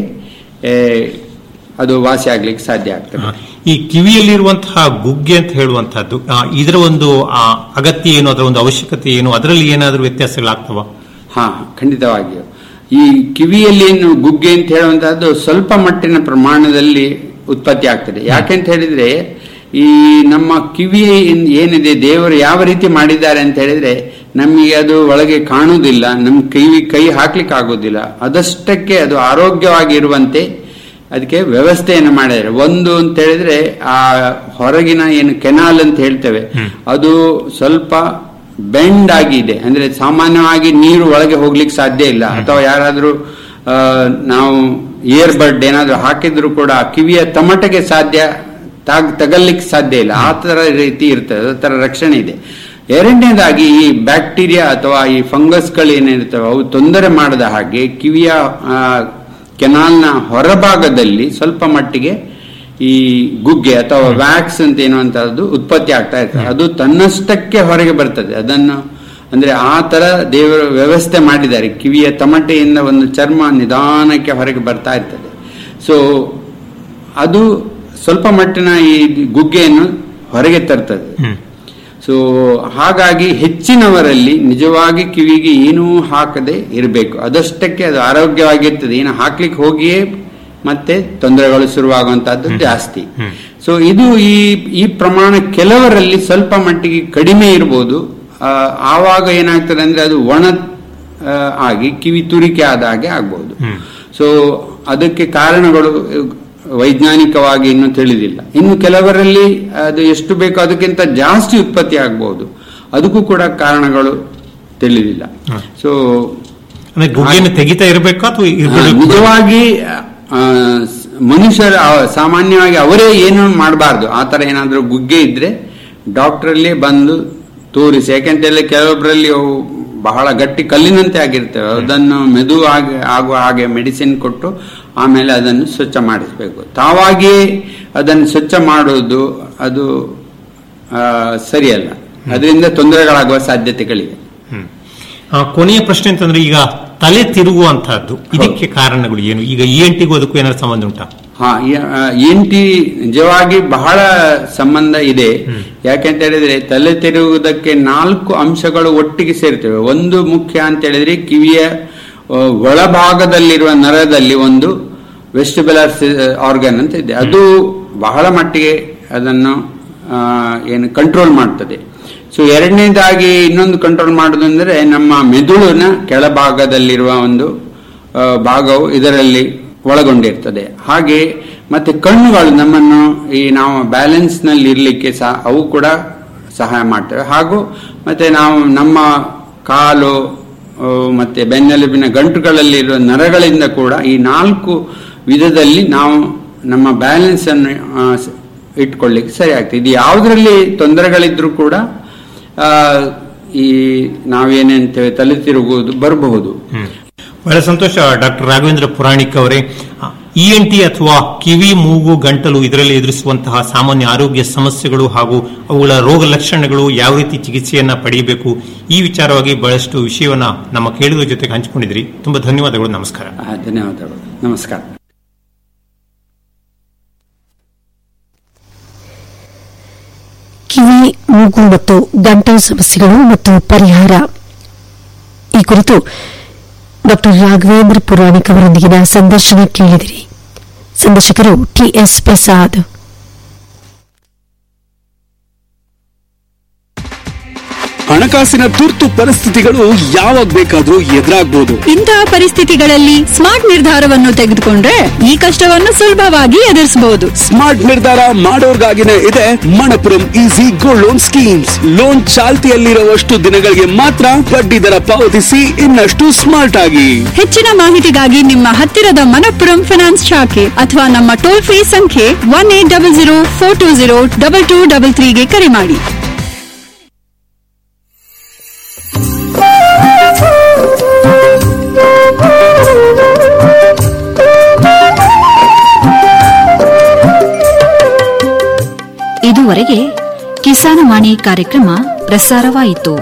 ಅದು ವಾಸಿ ಆಗ್ಲಿಕ್ಕೆ ಸಾಧ್ಯ ಆಗ್ತದೆ ಆ, ಈ ಕಿವಿಯಲ್ಲಿರುವಂತಹ ಗುಗ್ಗೆ ಅಂತ ಹೇಳುವಂತಹದ್ದು ಆ, ಇದರ ಒಂದು ಆ, ಅಗತ್ಯ ಏನು ಅದರ ಒಂದು ಅವಶ್ಯಕತೆ ಏನು ಅದರಲ್ಲಿ ಏನಾದರೂ ವ್ಯತ್ಯಾಸಗಳಾಗ್ತವ ಹಾ ಖಂಡಿತವಾಗಿಯೂ ಈ ಕಿವಿಯಲ್ಲಿ ಏನು ಗುಗ್ಗೆ ಅಂತ ಹೇಳುವಂತಹದ್ದು ಸ್ವಲ್ಪ ಮಟ್ಟಿನ ಪ್ರಮಾಣದಲ್ಲಿ ಉತ್ಪತ್ತಿ ಆಗ್ತದೆ ಯಾಕೆಂತ ಹೇಳಿದ್ರೆ ಈ ನಮ್ಮ ಕಿವಿ ಏನ್- ಏನಿದೆ ದೇವರು ಯಾವ ರೀತಿ ಮಾಡಿದ್ದಾರೆ ಅಂತ ಹೇಳಿದ್ರೆ ನಮಗೆ ಅದು ಒಳಗೆ ಕಾಣುವುದಿಲ್ಲ ನಮ್ಮ ಕಿವಿ ಕೈ ಹಾಕ್ಲಿಕ್ಕೆ ಆಗೋದಿಲ್ಲ ಅದಷ್ಟಕ್ಕೆ ಅದು ಆರೋಗ್ಯವಾಗಿರುವಂತೆ ಅದಕ್ಕೆ ವ್ಯವಸ್ಥೆಯನ್ನು ಮಾಡಿದ್ದಾರೆ ಒಂದು ಅಂತ ಹೇಳಿದ್ರೆ ಆ ಹೊರಗಿನ ಏನು ಕೆನಾಲ್ ಅಂತ ಹೇಳ್ತೇವೆ ಅದು ಸ್ವಲ್ಪ ಬೆಂಡ್ ಆಗಿದೆ ಅಂದ್ರೆ ಸಾಮಾನ್ಯವಾಗಿ ನೀರು ಒಳಗೆ ಹೋಗ್ಲಿಕ್ಕೆ ಸಾಧ್ಯ ಇಲ್ಲ ಅಥವಾ ಯಾರಾದ್ರೂ ಆ, ನಾವು ಇಯರ್ ಬಡ್ ಏನಾದ್ರೂ ಹಾಕಿದ್ರು ಕೂಡ ಆ ಕಿವಿಯ ತಮಟೆಗೆ ಸಾಧ್ಯ ತಾಗ್ ತಗಲಿಕ್ಕೆ ಸಾಧ್ಯ ಇಲ್ಲ ಆ ತರ ರೀತಿ ಇರ್ತದೆ ಆ ತರ ರಕ್ಷಣೆ ಇದೆ ಎರಡನೇದಾಗಿ ಈ ಬ್ಯಾಕ್ಟೀರಿಯಾ ಅಥವಾ ಈ ಫಂಗಸ್ಗಳು ಏನಿರ್ತವೆ ಅವು ತೊಂದರೆ ಮಾಡದ ಹಾಗೆ ಕಿವಿಯ ಆ, ಕೆನಾಲ್ನ ಹೊರಭಾಗದಲ್ಲಿ ಸ್ವಲ್ಪ ಮಟ್ಟಿಗೆ ಈ ಗುಗ್ಗೆ ಅಥವಾ ವ್ಯಾಕ್ಸ್ ಅಂತ ಎನ್ನುವಂತಹದ್ದು ಉತ್ಪತ್ತಿ ಆಗ್ತಾ ಇರ್ತದೆ ಅದು ತನ್ನಷ್ಟಕ್ಕೆ ಹೊರಗೆ ಬರ್ತದೆ ಅದನ್ನು ಅಂದ್ರೆ ಆ ತರ ದೇವರು ವ್ಯವಸ್ಥೆ ಮಾಡಿದ್ದಾರೆ ಕಿವಿಯ ತಮಟೆಯಿಂದ ಒಂದು ಚರ್ಮ ನಿಧಾನಕ್ಕೆ ಹೊರಗೆ ಬರ್ತಾ ಇರ್ತದೆ ಸೊ ಅದು ಸ್ವಲ್ಪ ಮಟ್ಟಿನ ಈ ಗುಗ್ಗೆಯನ್ನು ಹೊರಗೆ ತರ್ತದೆ ಸೊ ಹಾಗಾಗಿ ಹೆಚ್ಚಿನವರಲ್ಲಿ ನಿಜವಾಗಿ ಕಿವಿಗೆ ಏನೂ ಹಾಕದೆ ಇರಬೇಕು ಅದಷ್ಟಕ್ಕೆ ಅದು ಆರೋಗ್ಯವಾಗಿರ್ತದೆ ಏನು ಹಾಕ್ಲಿಕ್ಕೆ ಹೋಗಿಯೇ ಮತ್ತೆ ತೊಂದರೆಗಳು ಶುರುವಾಗುವಂತಹದ್ದು ಜಾಸ್ತಿ ಸೊ ಇದು ಈ ಈ ಪ್ರಮಾಣ ಕೆಲವರಲ್ಲಿ ಸ್ವಲ್ಪ ಮಟ್ಟಿಗೆ ಕಡಿಮೆ ಇರ್ಬೋದು ಆ, ಆವಾಗ ಏನಾಗ್ತದೆ ಅಂದ್ರೆ ಅದು ಒಣ ಆ, ಆಗಿ ಕಿವಿ ತುರಿಕೆ ಆದ ಹಾಗೆ ಆಗ್ಬಹುದು ಸೊ ಅದಕ್ಕೆ ಕಾರಣಗಳು ವೈಜ್ಞಾನಿಕವಾಗಿ ಇನ್ನೂ ತಿಳಿದಿಲ್ಲ ಇನ್ನು ಕೆಲವರಲ್ಲಿ ಅದು ಎಷ್ಟು ಬೇಕೋ ಅದಕ್ಕಿಂತ ಜಾಸ್ತಿ ಉತ್ಪತ್ತಿ ಆಗಬಹುದು ಅದಕ್ಕೂ ಕೂಡ ಕಾರಣಗಳು ತಿಳಿದಿಲ್ಲ ಸೊ ಅಂದ್ರೆ ಗುಗ್ಗೆಯನ್ನು ತೆಗಿತಾ ಇರಬೇಕಾ ಅಥವಾ ಇರ್ಬಿಡ್ಬೇಕು? ನಿಜವಾಗಿ ಆ, ಸ್- ಮನುಷ್ಯರು ಆ- ಸಾಮಾನ್ಯವಾಗಿ ಅವರೇ ಏನು ಮಾಡಬಾರ್ದು ಆ ತರ ಏನಾದ್ರೂ ಗುಗ್ಗೆ ಇದ್ರೆ ಡಾಕ್ಟ್ರಲ್ಲಿ ಬಂದು ತೋರಿಸಿ ಯಾಕೆಂತೇಳಿ ಕೆಲವೊಬ್ಬರಲ್ಲಿ ಅವು ಬಹಳ ಗಟ್ಟಿ ಕಲ್ಲಿನಂತೆ ಆಗಿರ್ತವೆ ಅದನ್ನು ಮೆದು ಆಗಿ ಆಗುವ ಹಾಗೆ ಮೆಡಿಸಿನ್ ಕೊಟ್ಟು ಆಮೇಲೆ ಅದನ್ನು ಸ್ವಚ್ಛ ಮಾಡಿಸಬೇಕು ತಾವಾಗಿಯೇ ಅದನ್ನು ಸ್ವಚ್ಛ ಮಾಡುವುದು ಅದು ಆ, ಸರಿಯಲ್ಲ ಅದರಿಂದ ತೊಂದರೆಗಳಾಗುವ ಸಾಧ್ಯತೆಗಳಿವೆ ಹ್ಮ್. ಆ, ಕೊನೆಯ ಪ್ರಶ್ನೆ ಅಂತಂದ್ರೆ ಈಗ ತಲೆ ತಿರುಗುವಂತಹದ್ದು ಇದಕ್ಕೆ ಕಾರಣಗಳು ಏನು ಈಗ ಇ ಎನ್ ಟಿಗೂ ಅದಕ್ಕೂ ಏನಾದ್ರು ಸಂಬಂಧ ಉಂಟಾ ಹಾ ಎನ್ ಟಿ ನಿಜವಾಗಿ ಬಹಳ ಸಂಬಂಧ ಇದೆ ಯಾಕೆಂತ ಹೇಳಿದ್ರೆ ತಲೆ ತಿರುಗುವುದಕ್ಕೆ ನಾಲ್ಕು ಅಂಶಗಳು ಒಟ್ಟಿಗೆ ಸೇರ್ತವೆ ಒಂದು ಮುಖ್ಯ ಅಂತ ಹೇಳಿದ್ರೆ ಕಿವಿಯ ಆ, ಒಳಭಾಗದಲ್ಲಿರುವ ನರದಲ್ಲಿ ಒಂದು ವೆಸ್ಟಿಬುಲರ್ ಆರ್ಗನ್ ಅಂತ ಇದೆ ಅದು ಬಹಳ ಮಟ್ಟಿಗೆ ಅದನ್ನು ಆ, ಏನು ಕಂಟ್ರೋಲ್ ಮಾಡ್ತದೆ ಸೊ ಎರಡನೇದಾಗಿ ಇನ್ನೊಂದು ಕಂಟ್ರೋಲ್ ಮಾಡೋದು ಅಂದ್ರೆ ನಮ್ಮ ಮೆದುಳಿನ ಕೆಳಭಾಗದಲ್ಲಿರುವ ಒಂದು ಆ, ಭಾಗವು ಇದರಲ್ಲಿ ಒಳಗೊಂಡಿರ್ತದೆ ಹಾಗೆ ಮತ್ತೆ ಕಣ್ಣುಗಳು ನಮ್ಮನ್ನು ಈ ನಾವು ಬ್ಯಾಲೆನ್ಸ್ ನಲ್ಲಿ ಇರ್ಲಿಕ್ಕೆ ಸಹ ಅವು ಕೂಡ ಸಹಾಯ ಮಾಡ್ತವೆ ಹಾಗೂ ಮತ್ತೆ ನಾವು ನಮ್ಮ ಕಾಲು ಆ, ಮತ್ತೆ ಬೆನ್ನೆಲುಬಿನ ಗಂಟುಗಳಲ್ಲಿರುವ ನರಗಳಿಂದ ಕೂಡ ಈ ನಾಲ್ಕು ವಿಧದಲ್ಲಿ ನಾವು ನಮ್ಮ ಬ್ಯಾಲೆನ್ಸ್ ಅನ್ನು ಆ, ಸ- ಇಟ್ಕೊಳ್ಳಿಕ್ಕೆ ಸರಿ ಆಗ್ತದೆ ಇದು ಯಾವುದರಲ್ಲಿ ತೊಂದರೆಗಳಿದ್ರೂ ಕೂಡ ಆ, ಈ ನಾವೇನಂತೇವೆ ತಲೆ ತಿರುಗುವುದು ಬರಬಹುದು ಬಹಳ ಸಂತೋಷ ಡಾಕ್ಟರ್ ರಾಘವೇಂದ್ರ ಪುರಾಣಿಕ್ ಅವರೇ ಇ ಎನ್ ಟಿ ಅಥವಾ ಕಿವಿ ಮೂಗು ಗಂಟಲು ಇದರಲ್ಲಿ ಎದುರಿಸುವಂತಹ ಸಾಮಾನ್ಯ ಆರೋಗ್ಯ ಸಮಸ್ಯೆಗಳು ಹಾಗೂ ಅವುಗಳ ರೋಗ ಲಕ್ಷಣಗಳು ಯಾವ ರೀತಿ ಚಿಕಿತ್ಸೆಯನ್ನ ಪಡೆಯಬೇಕು ಈ ವಿಚಾರವಾಗಿ ಬಹಳಷ್ಟು ವಿಷಯವನ್ನ ನಮ್ಮ ಕೇಳುವ ಜೊತೆಗೆ ಹಂಚಿಕೊಂಡಿದ್ರಿ ತುಂಬಾ ಧನ್ಯವಾದಗಳು ನಮಸ್ಕಾರ ಆ, ಧನ್ಯವಾದಗಳು ನಮಸ್ಕಾರ ಕಿವಿ ಮೂಗು ಮತ್ತು ಗಂಟಲು ಸಮಸ್ಯೆಗಳು ಮತ್ತು ಪರಿಹಾರ ಈ ಕುರಿತು ಡಾಕ್ಟರ್ ರಾಘವೇಂದ್ರ ಪುರಾಣಿಕ್ ಅವರೊಂದಿಗಿನ ಸಂದರ್ಶನ ಕೇಳಿದಿರಿ ಸಂದರ್ಶಕರು ಟಿಎಸ್ ಪ್ರಸಾದ್ ಹಣಕಾಸಿನ ತುರ್ತು ಪರಿಸ್ಥಿತಿಗಳು ಯಾವಾಗ ಬೇಕಾದ್ರೂ ಎದುರಾಗ್ಬೋದು ಇಂತಹ ಪರಿಸ್ಥಿತಿಗಳಲ್ಲಿ ಸ್ಮಾರ್ಟ್ ನಿರ್ಧಾರವನ್ನು ತೆಗೆದುಕೊಂಡ್ರೆ ಈ ಕಷ್ಟವನ್ನು ಸುಲಭವಾಗಿ ಎದುರಿಸಬಹುದು ಸ್ಮಾರ್ಟ್ ನಿರ್ಧಾರ ಮಾಡೋರ್ಗಾಗಿನೇ ಇದೆ Manappuram easy gold loan schemes loan ಚಾಲ್ತಿಯಲ್ಲಿರುವಷ್ಟು ದಿನಗಳಿಗೆ ಮಾತ್ರ ಬಡ್ಡಿ ದರ ಪಾವತಿಸಿ ಇನ್ನಷ್ಟು ಸ್ಮಾರ್ಟ್ ಆಗಿ ಹೆಚ್ಚಿನ ಮಾಹಿತಿಗಾಗಿ ನಿಮ್ಮ ಹತ್ತಿರದ ಮನಪ್ಪುರಂ ಫಿನಾನ್ಸ್ ಶಾಖೆ ಅಥವಾ ನಮ್ಮ ಟೋಲ್ ಫ್ರೀ ಸಂಖ್ಯೆ one eight double zero four two zero double two double ತ್ರೀಗೆ ಕರೆ ಮಾಡಿ ಇದುವರೆಗೆ ಕಿಸಾನವಾಣಿ ಕಾರ್ಯಕ್ರಮ ಪ್ರಸಾರವಾಯಿತು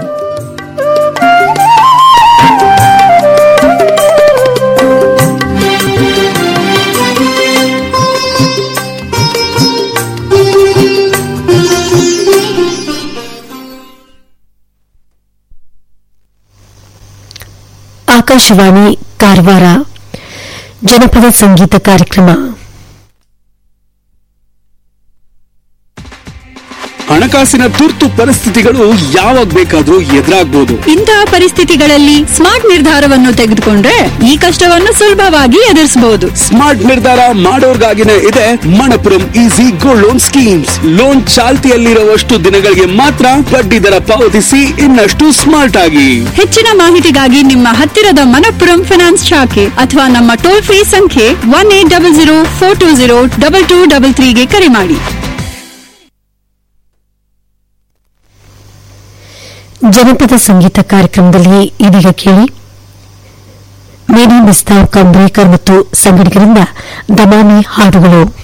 ಆಕಾಶವಾಣಿ ಕಾರವಾರ ಜನಪದ ಸಂಗೀತ ಕಾರ್ಯಕ್ರಮ ಹಣಕಾಸಿನ ತುರ್ತು ಪರಿಸ್ಥಿತಿಗಳು ಯಾವಾಗ ಬೇಕಾದ್ರೂ ಎದುರಾಗ್ಬೋದು ಇಂತಹ ಪರಿಸ್ಥಿತಿಗಳಲ್ಲಿ ಸ್ಮಾರ್ಟ್ ನಿರ್ಧಾರವನ್ನು ತೆಗೆದುಕೊಂಡ್ರೆ ಈ ಕಷ್ಟವನ್ನು ಸುಲಭವಾಗಿ ಎದುರಿಸಬಹುದು ಸ್ಮಾರ್ಟ್ ನಿರ್ಧಾರ ಮಾಡೋರ್ಗಾಗಿನೇ ಇದೆ Manappuram easy gold loan schemes loan ಚಾಲ್ತಿಯಲ್ಲಿರುವಷ್ಟು ದಿನಗಳಿಗೆ ಮಾತ್ರ ಬಡ್ಡಿ ದರ ಪಾವತಿಸಿ ಇನ್ನಷ್ಟು ಸ್ಮಾರ್ಟ್ ಆಗಿ ಹೆಚ್ಚಿನ ಮಾಹಿತಿಗಾಗಿ ನಿಮ್ಮ ಹತ್ತಿರದ ಮನಪ್ಪುರಂ ಫಿನಾನ್ಸ್ ಶಾಖೆ ಅಥವಾ ನಮ್ಮ ಟೋಲ್ ಫ್ರೀ ಸಂಖ್ಯೆ one eight double zero four two zero double two double ತ್ರೀಗೆ ಕರೆ ಮಾಡಿ ಜನಪದ ಸಂಗೀತ ಕಾರ್ಯಕ್ರಮದಲ್ಲಿ ಇದೀಗ ಕೇಳಿ ಮೇಡಿ ಮಿಸ್ತಾವ್ ಕಂಬ್ರೇಕರ್ ಮತ್ತು ಸಂಗಡಿಗರಿಂದ ದಮಾಮಿ ಹಾಡುಗಳು